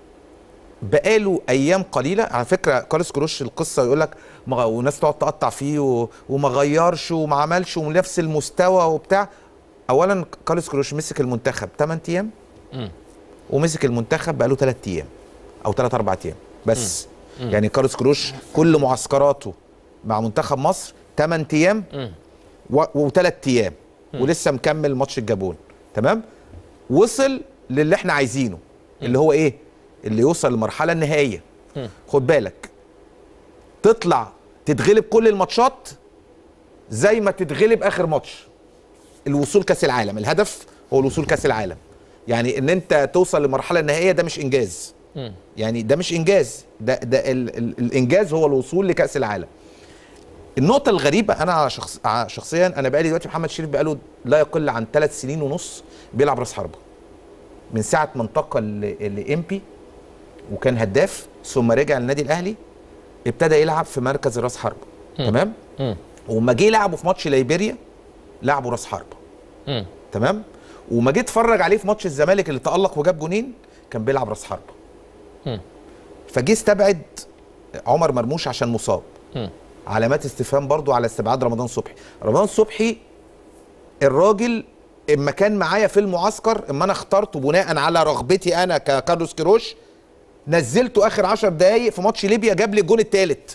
بقاله ايام قليله على فكره كارلوس كروش القصه يقول لك ما- وناس تقعد تقطع فيه و... وما غيرش وما عملش ونفس المستوى وبتاع اولا كارلوس كروش مسك المنتخب 8 ايام مم. ومسك المنتخب بقاله 3 ايام او 3 4 ايام بس يعني كارلوس كروش كل معسكراته مع منتخب مصر 8 ايام مم. وثلاث ايام ولسه مكمل ماتش الجابون تمام وصل للي احنا عايزينه اللي هو ايه اللي يوصل للمرحله النهائيه مم. خد بالك تطلع تتغلب كل الماتشات زي ما تتغلب اخر ماتش الوصول كاس العالم الهدف هو الوصول كاس العالم يعني ان انت توصل للمرحله النهائيه ده مش انجاز مم. يعني ده مش انجاز ده ده ال ال الانجاز هو الوصول لكاس العالم النقطة الغريبة أنا على شخص على شخصيا أنا بقالي دلوقتي محمد شريف بقاله لا يقل عن ثلاث سنين ونص بيلعب راس حربة من ساعة ما انتقل لإمبي وكان هداف ثم رجع للنادي الأهلي ابتدى يلعب في مركز راس حربة تمام مم. وما جه لعبه في ماتش ليبيريا لعبه راس حربة مم. تمام وما جيت اتفرج عليه في ماتش الزمالك اللي تألق وجاب جونين كان بيلعب راس حربة مم. فجه استبعد عمر مرموش عشان مصاب مم. علامات استفهام برضو على استبعاد رمضان صبحي رمضان صبحي الراجل اما كان معايا في المعسكر اما انا اخترته بناء على رغبتي انا ككارلوس كيروش نزلته اخر 10 دقايق في ماتش ليبيا جاب لي الجون الثالث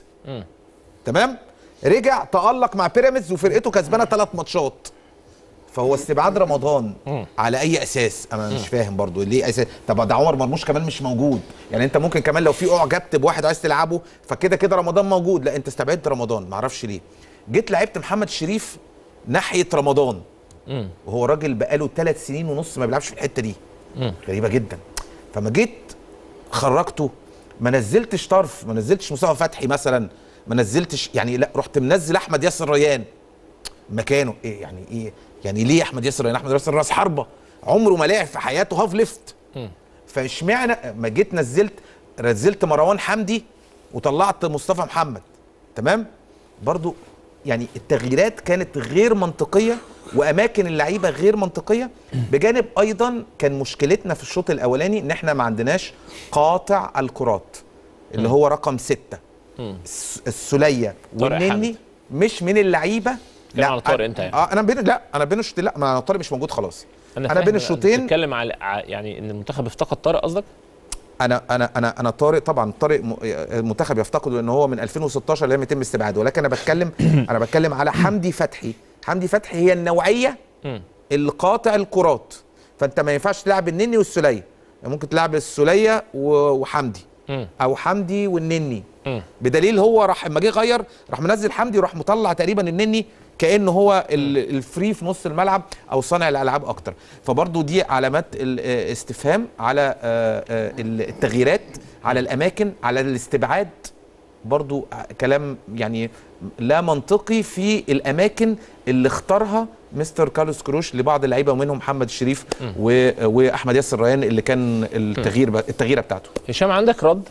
تمام رجع تألق مع بيراميدز وفرقته كسبانه ثلاث ماتشات فهو استبعاد رمضان على اي اساس انا مش فاهم برضو ليه اساس طب ده عمر مرموش كمان مش موجود يعني انت ممكن كمان لو في اعجبت بواحد عايز تلعبه فكده كده رمضان موجود لا انت استبعدت رمضان معرفش ليه جيت لعبت محمد شريف ناحيه رمضان وهو راجل بقاله ثلاث سنين ونص ما بيلعبش في الحته دي غريبه جدا فما جيت خرجته ما نزلتش طرف ما نزلتش مصطفى فتحي مثلا ما نزلتش يعني لا رحت منزل احمد ياسر ريان مكانه ايه يعني ايه يعني ليه احمد ياسر ريان احمد ياسر راس حربه عمره ما لعب في حياته هاف ليفت فاشمعنى ما جيت نزلت نزلت مروان حمدي وطلعت مصطفى محمد تمام برضو يعني التغييرات كانت غير منطقيه واماكن اللعيبه غير منطقيه بجانب ايضا كان مشكلتنا في الشوط الاولاني ان احنا ما عندناش قاطع الكرات اللي هو رقم ستة الس- السوليه طارق والنني حامد. مش من اللعيبه كلام على طارق انت يعني. اه انا بين لا انا بين الشوطين لا ما طارق مش موجود خلاص انا, فاهم بين الشوطين بتتكلم على ع- يعني ان المنتخب افتقد طارق قصدك؟ انا انا انا انا طارق طبعا طارق م- المنتخب يفتقده لان هو من 2016 لم يتم استبعاده ولكن انا بتكلم انا بتكلم على حمدي فتحي حمدي فتحي هي النوعيه مم. اللي قاطع الكرات فانت ما ينفعش تلعب النني والسوليه ممكن تلعب السوليه و- وحمدي مم. او حمدي والنني مم. بدليل هو راح لما جه غير راح منزل حمدي وراح مطلع تقريبا النني كانه هو ال- الفري في نص الملعب او صانع الالعاب اكتر فبرضو دي علامات الاستفهام على آه، آه، التغييرات على الاماكن على الاستبعاد برضو كلام يعني لا منطقي في الاماكن اللي اختارها مستر كارلوس كروش لبعض اللعيبه ومنهم محمد الشريف و- واحمد ياسر ريان اللي كان التغيير ب- التغييره بتاعته هشام عندك رد؟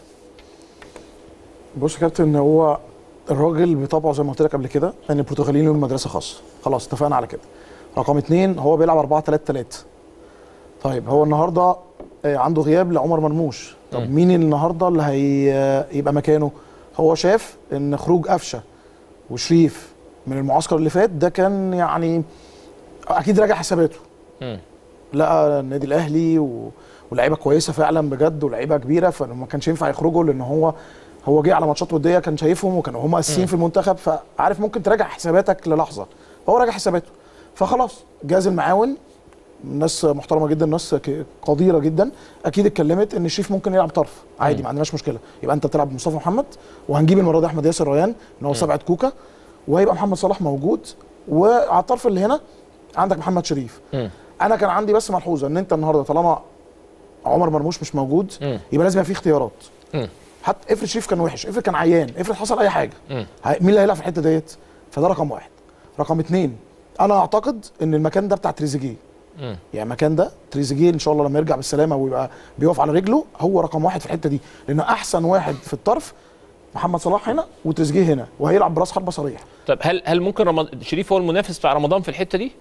بص يا كابتن هو الراجل بطبعه زي ما قلت لك قبل كده ان البرتغاليين لهم مدرسه خاصه خلاص اتفقنا على كده رقم اتنين هو بيلعب 4 3 3 طيب هو النهارده آه، عنده غياب لعمر مرموش طب مين النهارده اللي هيبقى مكانه هو شاف ان خروج قفشه وشريف من المعسكر اللي فات ده كان يعني اكيد راجع حساباته مم. لقى النادي الاهلي و... ولاعيبه كويسه فعلا بجد ولاعيبه كبيره فما كانش ينفع يخرجوا لان هو هو جه على ماتشات وديه كان شايفهم وكانوا هم اساسيين في المنتخب فعارف ممكن تراجع حساباتك للحظه فهو راجع حساباته فخلاص جهاز المعاون ناس محترمه جدا ناس ك- قديره جدا اكيد اتكلمت ان شريف ممكن يلعب طرف عادي ما عندناش مشكله يبقى انت تلعب مصطفى محمد وهنجيب المره دي احمد ياسر ريان ان هو سبعه كوكا وهيبقى محمد صلاح موجود وعلى الطرف اللي هنا عندك محمد شريف مم. انا كان عندي بس ملحوظه ان انت النهارده طالما عمر مرموش مش موجود مم. يبقى لازم يبقى في اختيارات مم. حتى افرض شريف كان وحش افرض كان عيان افرض حصل اي حاجه مم. هي- مين اللي هيلعب في الحته ديت فده رقم واحد رقم اتنين انا اعتقد ان المكان ده بتاع تريزيجيه مم. يعني المكان ده تريزيجيه ان شاء الله لما يرجع بالسلامه ويبقى بيقف على رجله هو رقم واحد في الحته دي لانه احسن واحد في الطرف محمد صلاح هنا وتريزيجيه هنا وهيلعب براس حربه صريح طب هل هل ممكن رمضان شريف هو المنافس بتاع رمضان في الحته دي؟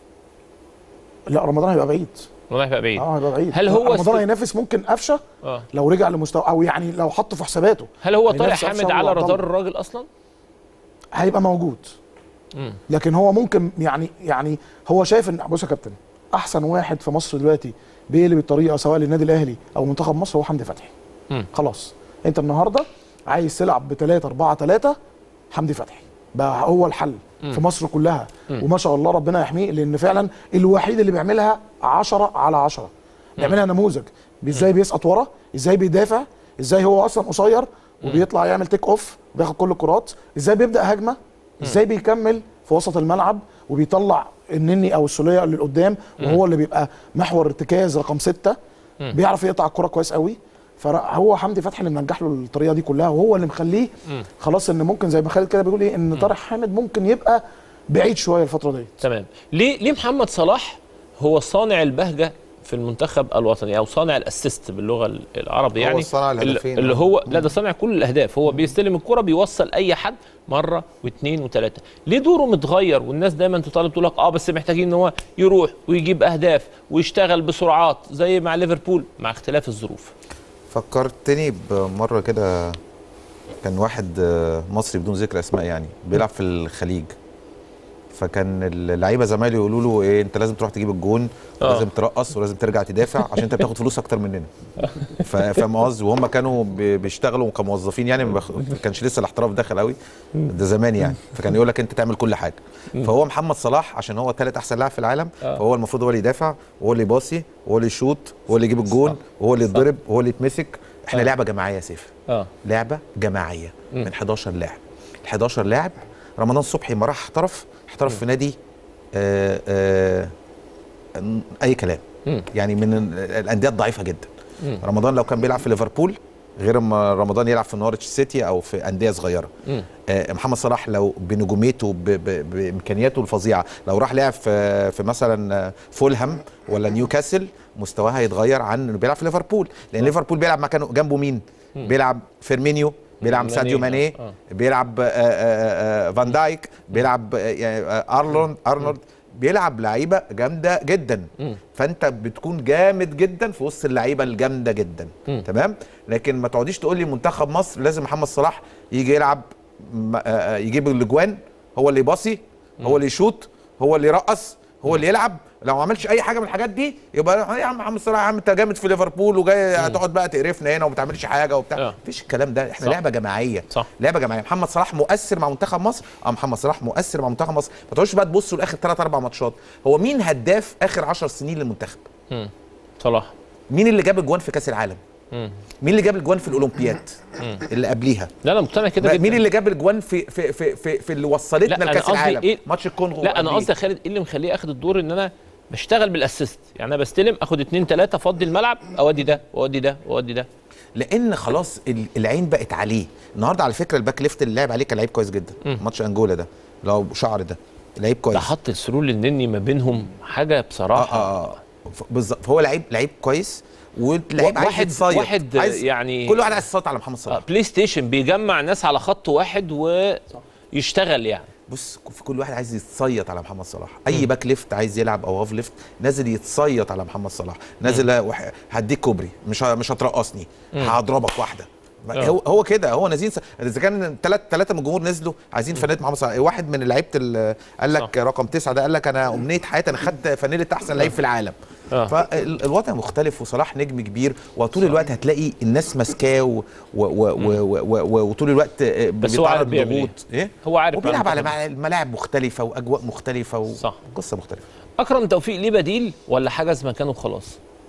لا رمضان هيبقى بعيد رمضان هيبقى بعيد اه هيبقى بعيد هل هو رمضان است- هينافس ممكن قفشه اه لو رجع لمستوى او يعني لو حطه في حساباته هل هو طارق هينافس حامد قفشة على وعبد رادار الله. الراجل اصلا؟ هيبقى موجود مم. لكن هو ممكن يعني يعني هو شايف ان بص يا كابتن احسن واحد في مصر دلوقتي بيقلب الطريقه سواء للنادي الاهلي او منتخب مصر هو حمدي فتحي مم. خلاص انت النهارده عايز تلعب ب 3 4 3 حمدي فتحي بقى هو الحل في مصر كلها وما شاء الله ربنا يحميه لان فعلا الوحيد اللي بيعملها 10 على 10 بيعملها نموذج ازاي بيسقط ورا ازاي بيدافع ازاي هو اصلا قصير وبيطلع يعمل تيك اوف بياخد كل الكرات ازاي بيبدا هجمه ازاي بيكمل في وسط الملعب وبيطلع النني او السوليه اللي قدام وهو اللي بيبقى محور ارتكاز رقم ستة بيعرف يقطع الكرة كويس قوي فهو حمدي فتحي اللي منجح له الطريقه دي كلها وهو اللي مخليه خلاص ان ممكن زي ما خالد كده بيقول ايه ان طارق حامد ممكن يبقى بعيد شويه الفتره دي تمام ليه ليه محمد صلاح هو صانع البهجه في المنتخب الوطني او صانع الاسيست باللغه ال- العربي هو يعني صانع اللي- الهدفين. اللي هو لا ده صانع كل الاهداف هو بيستلم الكره بيوصل اي حد مره واثنين وثلاثه ليه دوره متغير والناس دايما تطالب تقول لك اه بس محتاجين ان هو يروح ويجيب اهداف ويشتغل بسرعات زي مع ليفربول مع اختلاف الظروف فكرتني بمره كده كان واحد آه، مصري بدون ذكر اسماء يعني بيلعب في الخليج فكان اللعيبه زمايلي يقولوا له ايه انت لازم تروح تجيب الجون آه. ولازم ترقص ولازم ترجع تدافع عشان انت بتاخد فلوس اكتر مننا ف- فاهم قصدي وهم كانوا بي- بيشتغلوا كموظفين يعني ما بخ- ما كانش لسه الاحتراف دخل قوي ده زمان يعني فكان يقول لك انت تعمل كل حاجه فهو محمد صلاح عشان هو ثالث احسن لاعب في العالم آه. فهو المفروض هو اللي يدافع وهو اللي يباصي وهو اللي يشوط وهو اللي يجيب الجون وهو اللي يتضرب وهو اللي يتمسك احنا آه. لعبه جماعيه يا سيف اه لعبه جماعيه مم. من 11 لاعب ال 11 لاعب رمضان صبحي ما راح احترف احترف في نادي آه آه اي كلام مم. يعني من ال- الانديه الضعيفه جدا مم. رمضان لو كان بيلعب في ليفربول غير ما رمضان يلعب في نورتش سيتي او في انديه صغيره مم. آه، محمد صلاح لو بنجوميته ب- ب- بامكانياته الفظيعه لو راح لعب في في مثلا آه، فولهام ولا نيوكاسل مستواه هيتغير عن انه بيلعب في ليفربول لان ليفربول بيلعب مكانه جنبه مين بيلعب فيرمينيو بيلعب ماني، ساديو ماني آه، آه. بيلعب آه، آه، آه، فان دايك بيلعب آه، آه، ارنولد ارنولد بيلعب لعيبه جامده جدا مم. فانت بتكون جامد جدا في وسط اللعيبه الجامده جدا مم. تمام لكن ما تقعديش تقول لي منتخب مصر لازم محمد صلاح يجي يلعب م- آه، آه، يجيب الاجوان هو اللي يباصي هو اللي يشوط هو اللي يرقص هو اللي يلعب لو ما عملش اي حاجه من الحاجات دي يبقى يا عم محمد صلاح يا عم انت جامد في ليفربول وجاي هتقعد بقى تقرفنا هنا وما تعملش حاجه وبتاع آه. مفيش الكلام ده احنا صح. لعبه جماعيه صح. لعبه جماعيه محمد صلاح مؤثر مع منتخب مصر اه محمد صلاح مؤثر مع منتخب مصر ما تقعدوش بقى تبصوا لاخر ثلاث اربع ماتشات هو مين هداف اخر 10 سنين للمنتخب مم. صلاح مين اللي جاب اجوان في كاس العالم مم. مين اللي جاب الاجوان في الاولمبياد اللي قبليها لا انا مقتنع كده جدا مين اللي جاب الاجوان في في في في, في اللي وصلتنا لا، أنا لكاس قصدي العالم إيه؟ ماتش الكونغو لا انا وقبليه. قصدي يا خالد ايه اللي مخليه اخد الدور ان انا بشتغل بالاسيست يعني انا بستلم اخد اتنين تلاته افضي الملعب اودي ده واودي ده واودي ده لان خلاص ال- العين بقت عليه النهارده على فكره الباك ليفت اللي لعب عليه كان لعيب كويس جدا مم. ماتش انجولا ده لو شعر ده لعيب ده كويس حط السرور للنني ما بينهم حاجه اه بصراحه اه اه ف- بالظبط فهو لعيب لعيب كويس ولعيب عايز واحد- يتصيد واحد عايز يعني- كل واحد عايز يتصيد على محمد آه صلاح بلاي ستيشن بيجمع ناس على خط واحد ويشتغل يعني بص في كل واحد عايز يتصيد على محمد صلاح اي باك ليفت عايز يلعب او هاف ليفت نازل يتصيد على محمد صلاح نازل وح- هديك كوبري مش ه- مش هترقصني هضربك واحده آه. هو هو كده هو نازلين س- اذا كان ثلاث ثلاثه من الجمهور نزلوا عايزين فانيله محمد صلاح واحد من لعيبه ال- قال لك صح. رقم تسعه ده قال لك انا امنيه حياتي انا خدت فانيله احسن لعيب في العالم آه. فالوضع مختلف وصلاح نجم كبير وطول الوقت هتلاقي الناس ماسكاه و- و- و- و- و- و- وطول الوقت آه، بس هو عارف بيتعرض بيعمل لضغوط ايه هو عارف وبيلعب بيعمل على مع- ملاعب مختلفة وأجواء مختلفة صح. وقصة مختلفة اكرم توفيق ليه بديل ولا حجز مكانه وخلاص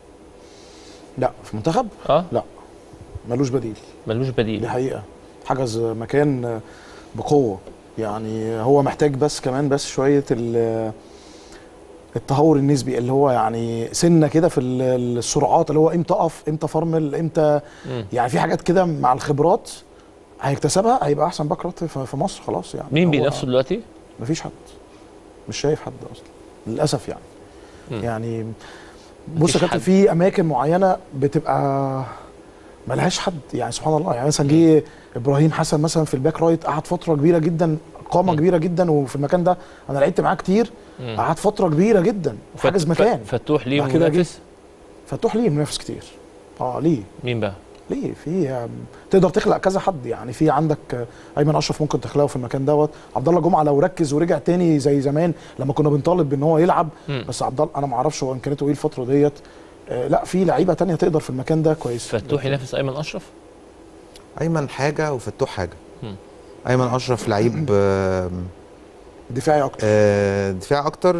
لا في منتخب اه لا ملوش بديل ملوش دي بديل حقيقه حجز مكان بقوه يعني هو محتاج بس كمان بس شويه ال- التهور النسبي اللي هو يعني سنه كده في ال- السرعات اللي هو امتى اقف امتى فرمل امتى مم. يعني في حاجات كده مع الخبرات هيكتسبها هيبقى احسن باك رايت في في مصر خلاص يعني مين هو بينافسه دلوقتي؟ مفيش حد مش شايف حد اصلا للاسف يعني مم. يعني بص مفيش يا كابتن حد. في اماكن معينه بتبقى ملهاش حد يعني سبحان الله يعني مثلا جه ابراهيم حسن مثلا في الباك رايت قعد فتره كبيره جدا قامه مم. كبيره جدا وفي المكان ده انا لعبت معاه كتير مم. قعد فتره كبيره جدا حاجز فت- مكان ف- فتوح ليه بعد كده جه. منافس فتوح ليه منافس كتير اه ليه مين بقى؟ ليه في آم، تقدر تخلق كذا حد يعني في عندك آه، ايمن اشرف ممكن تخلقه في المكان دوت عبد الله جمعه لو ركز ورجع تاني زي زمان لما كنا بنطالب بان هو يلعب مم. بس عبد الله انا ما اعرفش هو امكانياته ايه الفتره ديت آه، لا في لعيبه تانية تقدر في المكان ده كويس فتوح ينافس ايمن اشرف؟ أيمن حاجة وفتوح حاجة مم. أيمن أشرف لعيب آم، دفاعي اكتر آه، دفاع أكتر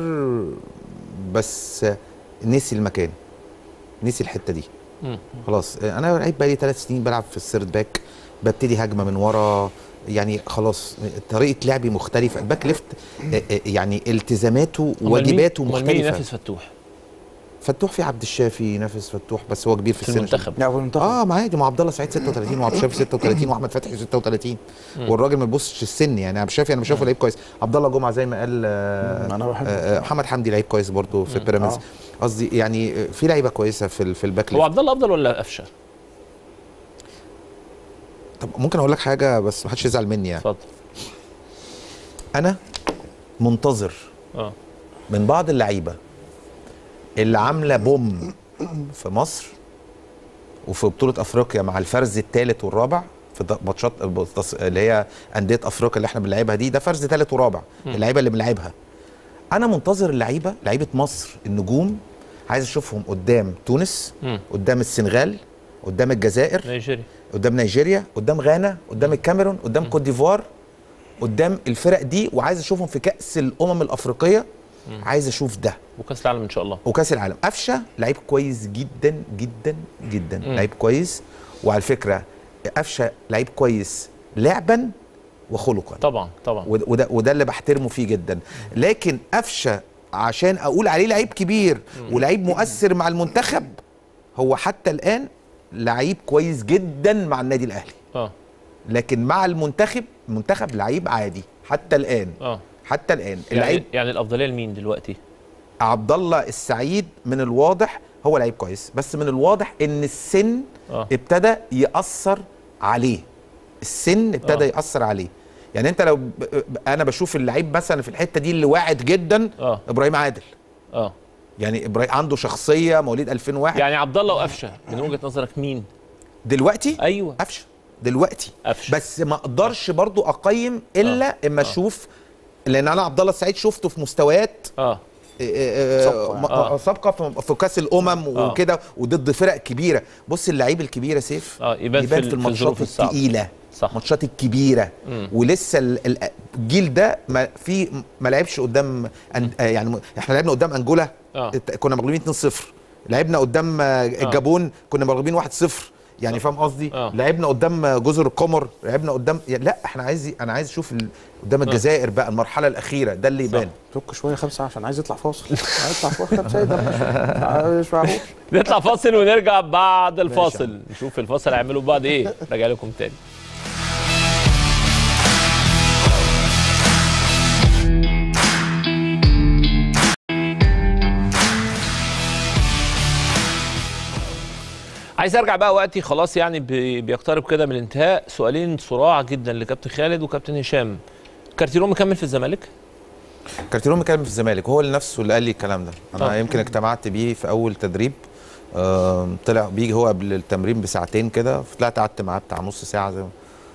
بس نسي المكان نسي الحتة دي مم. خلاص آه، أنا لعيب بقالي ثلاث سنين بلعب في السيرد باك ببتدي هجمة من ورا يعني خلاص طريقة لعبي مختلفة الباك ليفت آه، آه، يعني التزاماته أمال مين- وواجباته أمال مين مختلفة ينافس فتوح؟ فتوح في عبد الشافي ينافس فتوح بس هو كبير في, في السن المنتخب لا في المنتخب اه ما عادي ما عبد الله سعيد 36 وعبد الشافي 36 واحمد فتحي 36 والراجل ما بيبصش السن يعني عبد الشافي انا مش شايفه لعيب كويس عبد الله جمعه زي ما قال آه، مم، أنا بحبه. آه، آه، محمد حمدي لعيب كويس برضه في بيراميدز آه. قصدي يعني آه، في لعيبه كويسه في ال- في الباك هو ليفت عبد الله افضل ولا قفشه؟ طب ممكن اقول لك حاجه بس ما حدش يزعل مني يعني اتفضل انا منتظر اه من بعض اللعيبه اللي عامله بوم في مصر وفي بطوله افريقيا مع الفرز الثالث والرابع في د- ماتشات البطس- اللي هي انديه افريقيا اللي احنا بنلعبها دي ده فرز ثالث ورابع اللعيبه اللي بنلعبها انا منتظر اللعيبه لعيبه مصر النجوم عايز اشوفهم قدام تونس مم. قدام السنغال قدام الجزائر نيجيريا قدام نيجيريا قدام غانا قدام الكاميرون قدام كوت ديفوار قدام الفرق دي وعايز اشوفهم في كاس الامم الافريقيه عايز اشوف ده وكاس العالم ان شاء الله وكاس العالم قفشه لعيب كويس جدا جدا جدا مم. لعيب كويس وعلى فكره قفشه لعيب كويس لعبا وخلقا طبعا طبعا وده, وده, وده اللي بحترمه فيه جدا لكن قفشه عشان اقول عليه لعيب كبير ولعيب مؤثر مع المنتخب هو حتى الان لعيب كويس جدا مع النادي الاهلي اه لكن مع المنتخب المنتخب لعيب عادي حتى الان اه حتى الان يعني, اللعيب يعني الافضليه لمين دلوقتي عبد الله السعيد من الواضح هو لعيب كويس بس من الواضح ان السن اه ابتدى ياثر عليه السن ابتدى آه. ياثر عليه يعني انت لو ب... ب- انا بشوف اللعيب مثلا في الحته دي اللي واعد جدا اه ابراهيم عادل اه يعني ابراهيم عنده شخصيه مواليد 2001 يعني عبد الله وقفشه من وجهه نظرك مين دلوقتي ايوه قفشه دلوقتي قفشه بس ما اقدرش برضو اقيم الا اما اشوف لان انا عبد الله السعيد شفته في مستويات اه سابقة م- آه. سابقه في- في كاس الامم آه. وكده وضد فرق كبيره بص اللعيب الكبيره سيف اه يبان, يبان في, في ال- في الماتشات الظروف الصعبه الثقيله صح الماتشات الكبيره مم. ولسه ال- ال- الجيل ده ما في ما لعبش قدام أن- آه يعني م- احنا لعبنا قدام انجولا اه ات- كنا مغلوبين 2-0 لعبنا قدام آه، الجابون كنا مغلوبين 1-0 يعني فاهم قصدي آه. لعبنا قدام آه، جزر القمر لعبنا قدام يعني لا احنا عايز انا عايز اشوف ال- قدام الجزائر بقى المرحله الاخيره ده اللي يبان توك شويه خمسه عشان عايز يطلع فاصل عايز يطلع فاصل خمسه ايه ده ماشي. مش معقول نطلع فاصل ونرجع بعد الفاصل نشوف الفاصل هيعملوا بعض ايه راجع لكم تاني عايز ارجع بقى وقتي خلاص يعني بي- بيقترب كده من الانتهاء سؤالين صراع جدا لكابتن خالد وكابتن هشام كارتيرون مكمل في الزمالك كارتيرون مكلم في الزمالك هو اللي نفسه اللي قال لي الكلام ده انا آه. يمكن اجتمعت بيه في اول تدريب آم، طلع بيجي هو قبل التمرين بساعتين كده طلعت قعدت معاه بتاع نص ساعه زي ما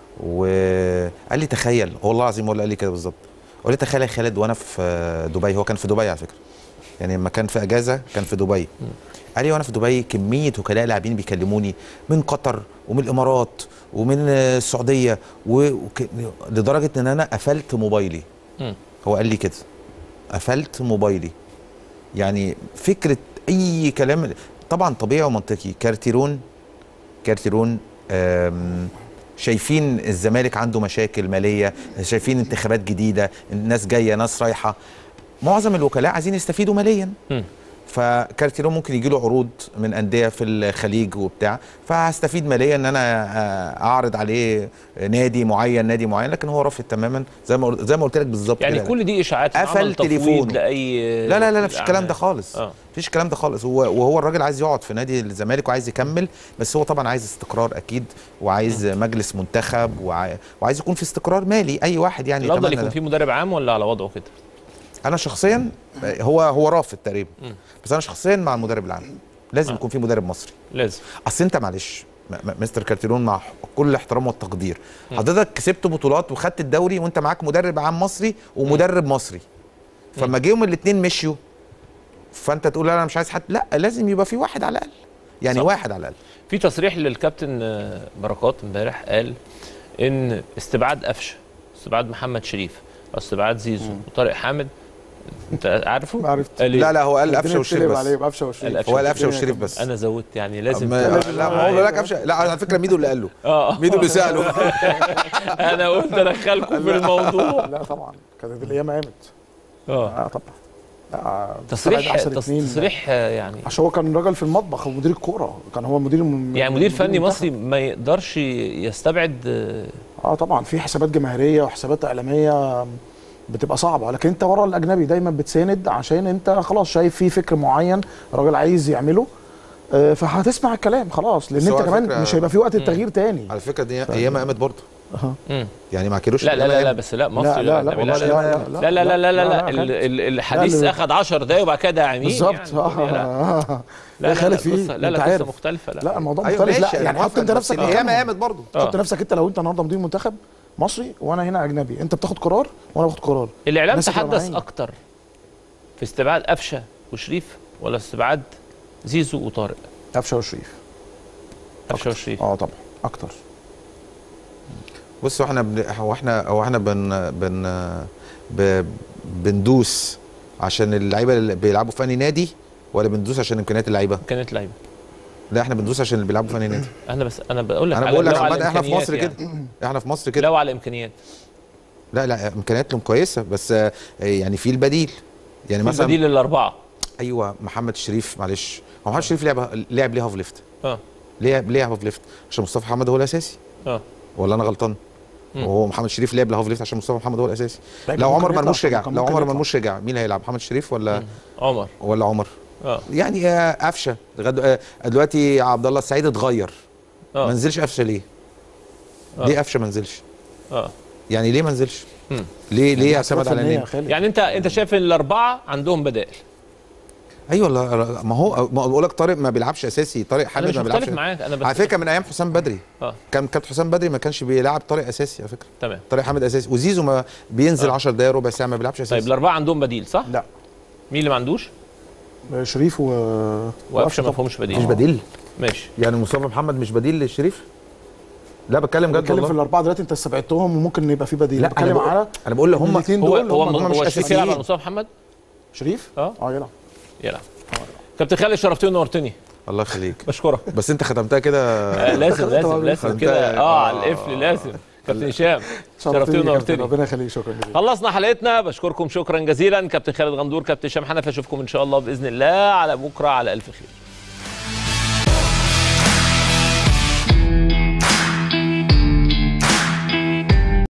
وقال لي تخيل هو والله العظيم هو اللي قال لي كده بالظبط قال لي تخيل يا خالد وانا في آه، دبي هو كان في دبي على فكره يعني لما كان في اجازه كان في دبي قال لي وانا في دبي كميه وكلاء لاعبين بيكلموني من قطر ومن الامارات ومن آه، السعوديه و... وك... لدرجه ان انا قفلت موبايلي مم. هو قال لي كده قفلت موبايلي يعني فكره اي كلام طبعا طبيعي ومنطقي كارتيرون كارتيرون آم، شايفين الزمالك عنده مشاكل ماليه شايفين انتخابات جديده الناس جايه ناس رايحه معظم الوكلاء عايزين يستفيدوا ماليا مم. فكارتيرون ممكن يجي له عروض من انديه في الخليج وبتاع فهستفيد ماليا ان انا آه، اعرض عليه نادي معين نادي معين لكن هو رافض تماما زي ما قلت- زي ما قلت لك بالظبط يعني كده. كل دي اشاعات إن قفل عمل تفويض تليفونه. لاي لا لا لا مفيش الكلام ده الأعمال. خالص اه مفيش الكلام ده خالص هو وهو الراجل عايز يقعد في نادي الزمالك وعايز يكمل بس هو طبعا عايز استقرار اكيد وعايز مجلس منتخب وعاي... وعايز يكون في استقرار مالي اي واحد يعني الافضل يتمنى يكون ده. في مدرب عام ولا على وضعه كده انا شخصيا هو هو رافض تقريبا مم. بس انا شخصيا مع المدرب العام لازم آه. يكون في مدرب مصري لازم اصل انت معلش م- م- مستر كارتيرون مع كل الاحترام والتقدير حضرتك كسبت بطولات وخدت الدوري وانت معاك مدرب عام مصري ومدرب مصري فما جيهم الاثنين مشيوا فانت تقول لا انا مش عايز حد لا لازم يبقى في واحد على الاقل يعني صح. واحد على الاقل في تصريح للكابتن آه، بركات امبارح قال ان استبعاد قفشه استبعاد محمد شريف استبعاد زيزو وطارق حامد انت عارفه؟ ما عرفت. قال إيه؟ لا لا هو قال قفشه الدنيا والشريف بتقلب بس عليه بقفشه والشريف قال هو قال قفشه الدنيا والشريف كانت- بس انا زودت يعني لازم ما- تبقى- لا ما هو لك قفشه لا على فكره ميدو اللي قال له اه ميدو اللي ساله انا قلت ادخلكم في الموضوع لا طبعا كانت الايام قامت اه اه طبعا لا تصريح أحسن تص- اتنين. تصريح آه، يعني عشان هو كان راجل في المطبخ ومدير الكوره كان هو مدير الم- يعني مدير فني المنتخب. مصري ما يقدرش يستبعد آه، اه طبعا في حسابات جماهيريه وحسابات اعلاميه بتبقى صعبه لكن انت ورا الاجنبي دايما بتساند عشان انت خلاص شايف في فكر معين الراجل عايز يعمله آه، فهتسمع الكلام خلاص لان بس هو انت على كمان فكرة- مش هيبقى في وقت التغيير تاني على فكره دي ايام قامت برضه أها. مم. يعني مع كيروش لا لا لا, أيام لا قامت. بس لا مصري لا لا لا لا والله لا لا لا لا لا لا, لا, لا, ال- ال- الحديث لا، لا. اخذ 10 دقايق وبعد كده داعمين بالظبط يعني. اه لا آه. لا يا لا خالد لا في قصة- لا انت لا عارف. قصه مختلفه لا لا الموضوع ايوه مختلف ماشي لا يعني حط انت نفسك الايام مكانه. قامت برضه آه. حط نفسك انت لو انت النهارده مدير منتخب مصري وانا هنا اجنبي انت بتاخد قرار وانا باخد قرار الاعلام الناس هتبقى تحدث معايا. اكتر في استبعاد قفشه وشريف ولا استبعاد زيزو وطارق قفشه وشريف قفشه وشريف اه طبعا اكتر بص هو احنا بن... هو احنا هو احنا بن بن ب... بندوس عشان اللعيبه اللي بيلعبوا في انهي نادي ولا بندوس عشان امكانيات اللعيبه؟ كانت لعيبه لا احنا بندوس عشان اللي بيلعبوا في انهي نادي انا بس انا بقول لك انا على- بقول لك لو على عامة احنا في الإمكانيات مصر يعني. كده احنا في مصر كده لو على الامكانيات لا لا امكانياتهم كويسه بس آه، يعني في البديل يعني مثلا بديل الاربعه ايوه محمد شريف معلش هو محمد شريف لعب لعب ليه هاف ليفت اه ليه ليه هاف ليفت عشان مصطفى محمد هو الاساسي اه ولا انا غلطان مم. وهو محمد شريف لعب لهاف ليفت عشان مصطفى محمد هو الاساسي لكن لو ممكن عمر يطلع مرموش طبعاً، رجع كان لو ممكن عمر يطلع. مرموش رجع مين هيلعب محمد شريف ولا عمر ولا عمر اه يعني آه، قفشه لغاية- آه، دلوقتي عبد الله السعيد اتغير ما اه نزلش قفشه ليه آه. ليه قفشه ما نزلش اه يعني ليه ما نزلش مم. ليه ليه يعني اعتمد على فنية يا نادي خالد. يعني انت انت شايف ان الاربعه عندهم بدائل ايوه لا- ما هو ما بقول لك طارق ما بيلعبش اساسي طارق انا حامد مش ما بيلعبش مختلف معاك انا بس على فكره من ايام حسام بدري اه كان كابتن حسام بدري ما كانش بيلعب طارق اساسي على فكره تمام طارق حامد اساسي وزيزو ما بينزل آه. 10 دقايق ربع ساعه ما بيلعبش اساسي طيب الاربعه عندهم بديل صح؟ لا مين اللي ما عندوش؟ شريف و وقفشه ما طبعاً. فيهمش بديل مش بديل ماشي يعني مصطفى محمد مش بديل للشريف لا بتكلم جد بتكلم في والله الاربعه دلوقتي انت استبعدتهم وممكن يبقى في بديل لا انا بتكلم بقول, على أنا بقول هم الاثنين هو دول هو هم هم مش هو شريف يلعب أساسيين. على مصطفى محمد؟ شريف اه اه يلعب يلعب كابتن خالد شرفتني ونورتني الله يخليك بشكرك بس انت ختمتها كده آه لازم لازم لازم أنت- كده اه على آه. القفل لازم كابتن هشام شرفتني شرفتني يا كابتن. ونورتني ربنا يخليك شكرا جزيلا خلصنا حلقتنا بشكركم شكرا جزيلا كابتن خالد غندور كابتن هشام حنفي اشوفكم ان شاء الله باذن الله على بكره على الف خير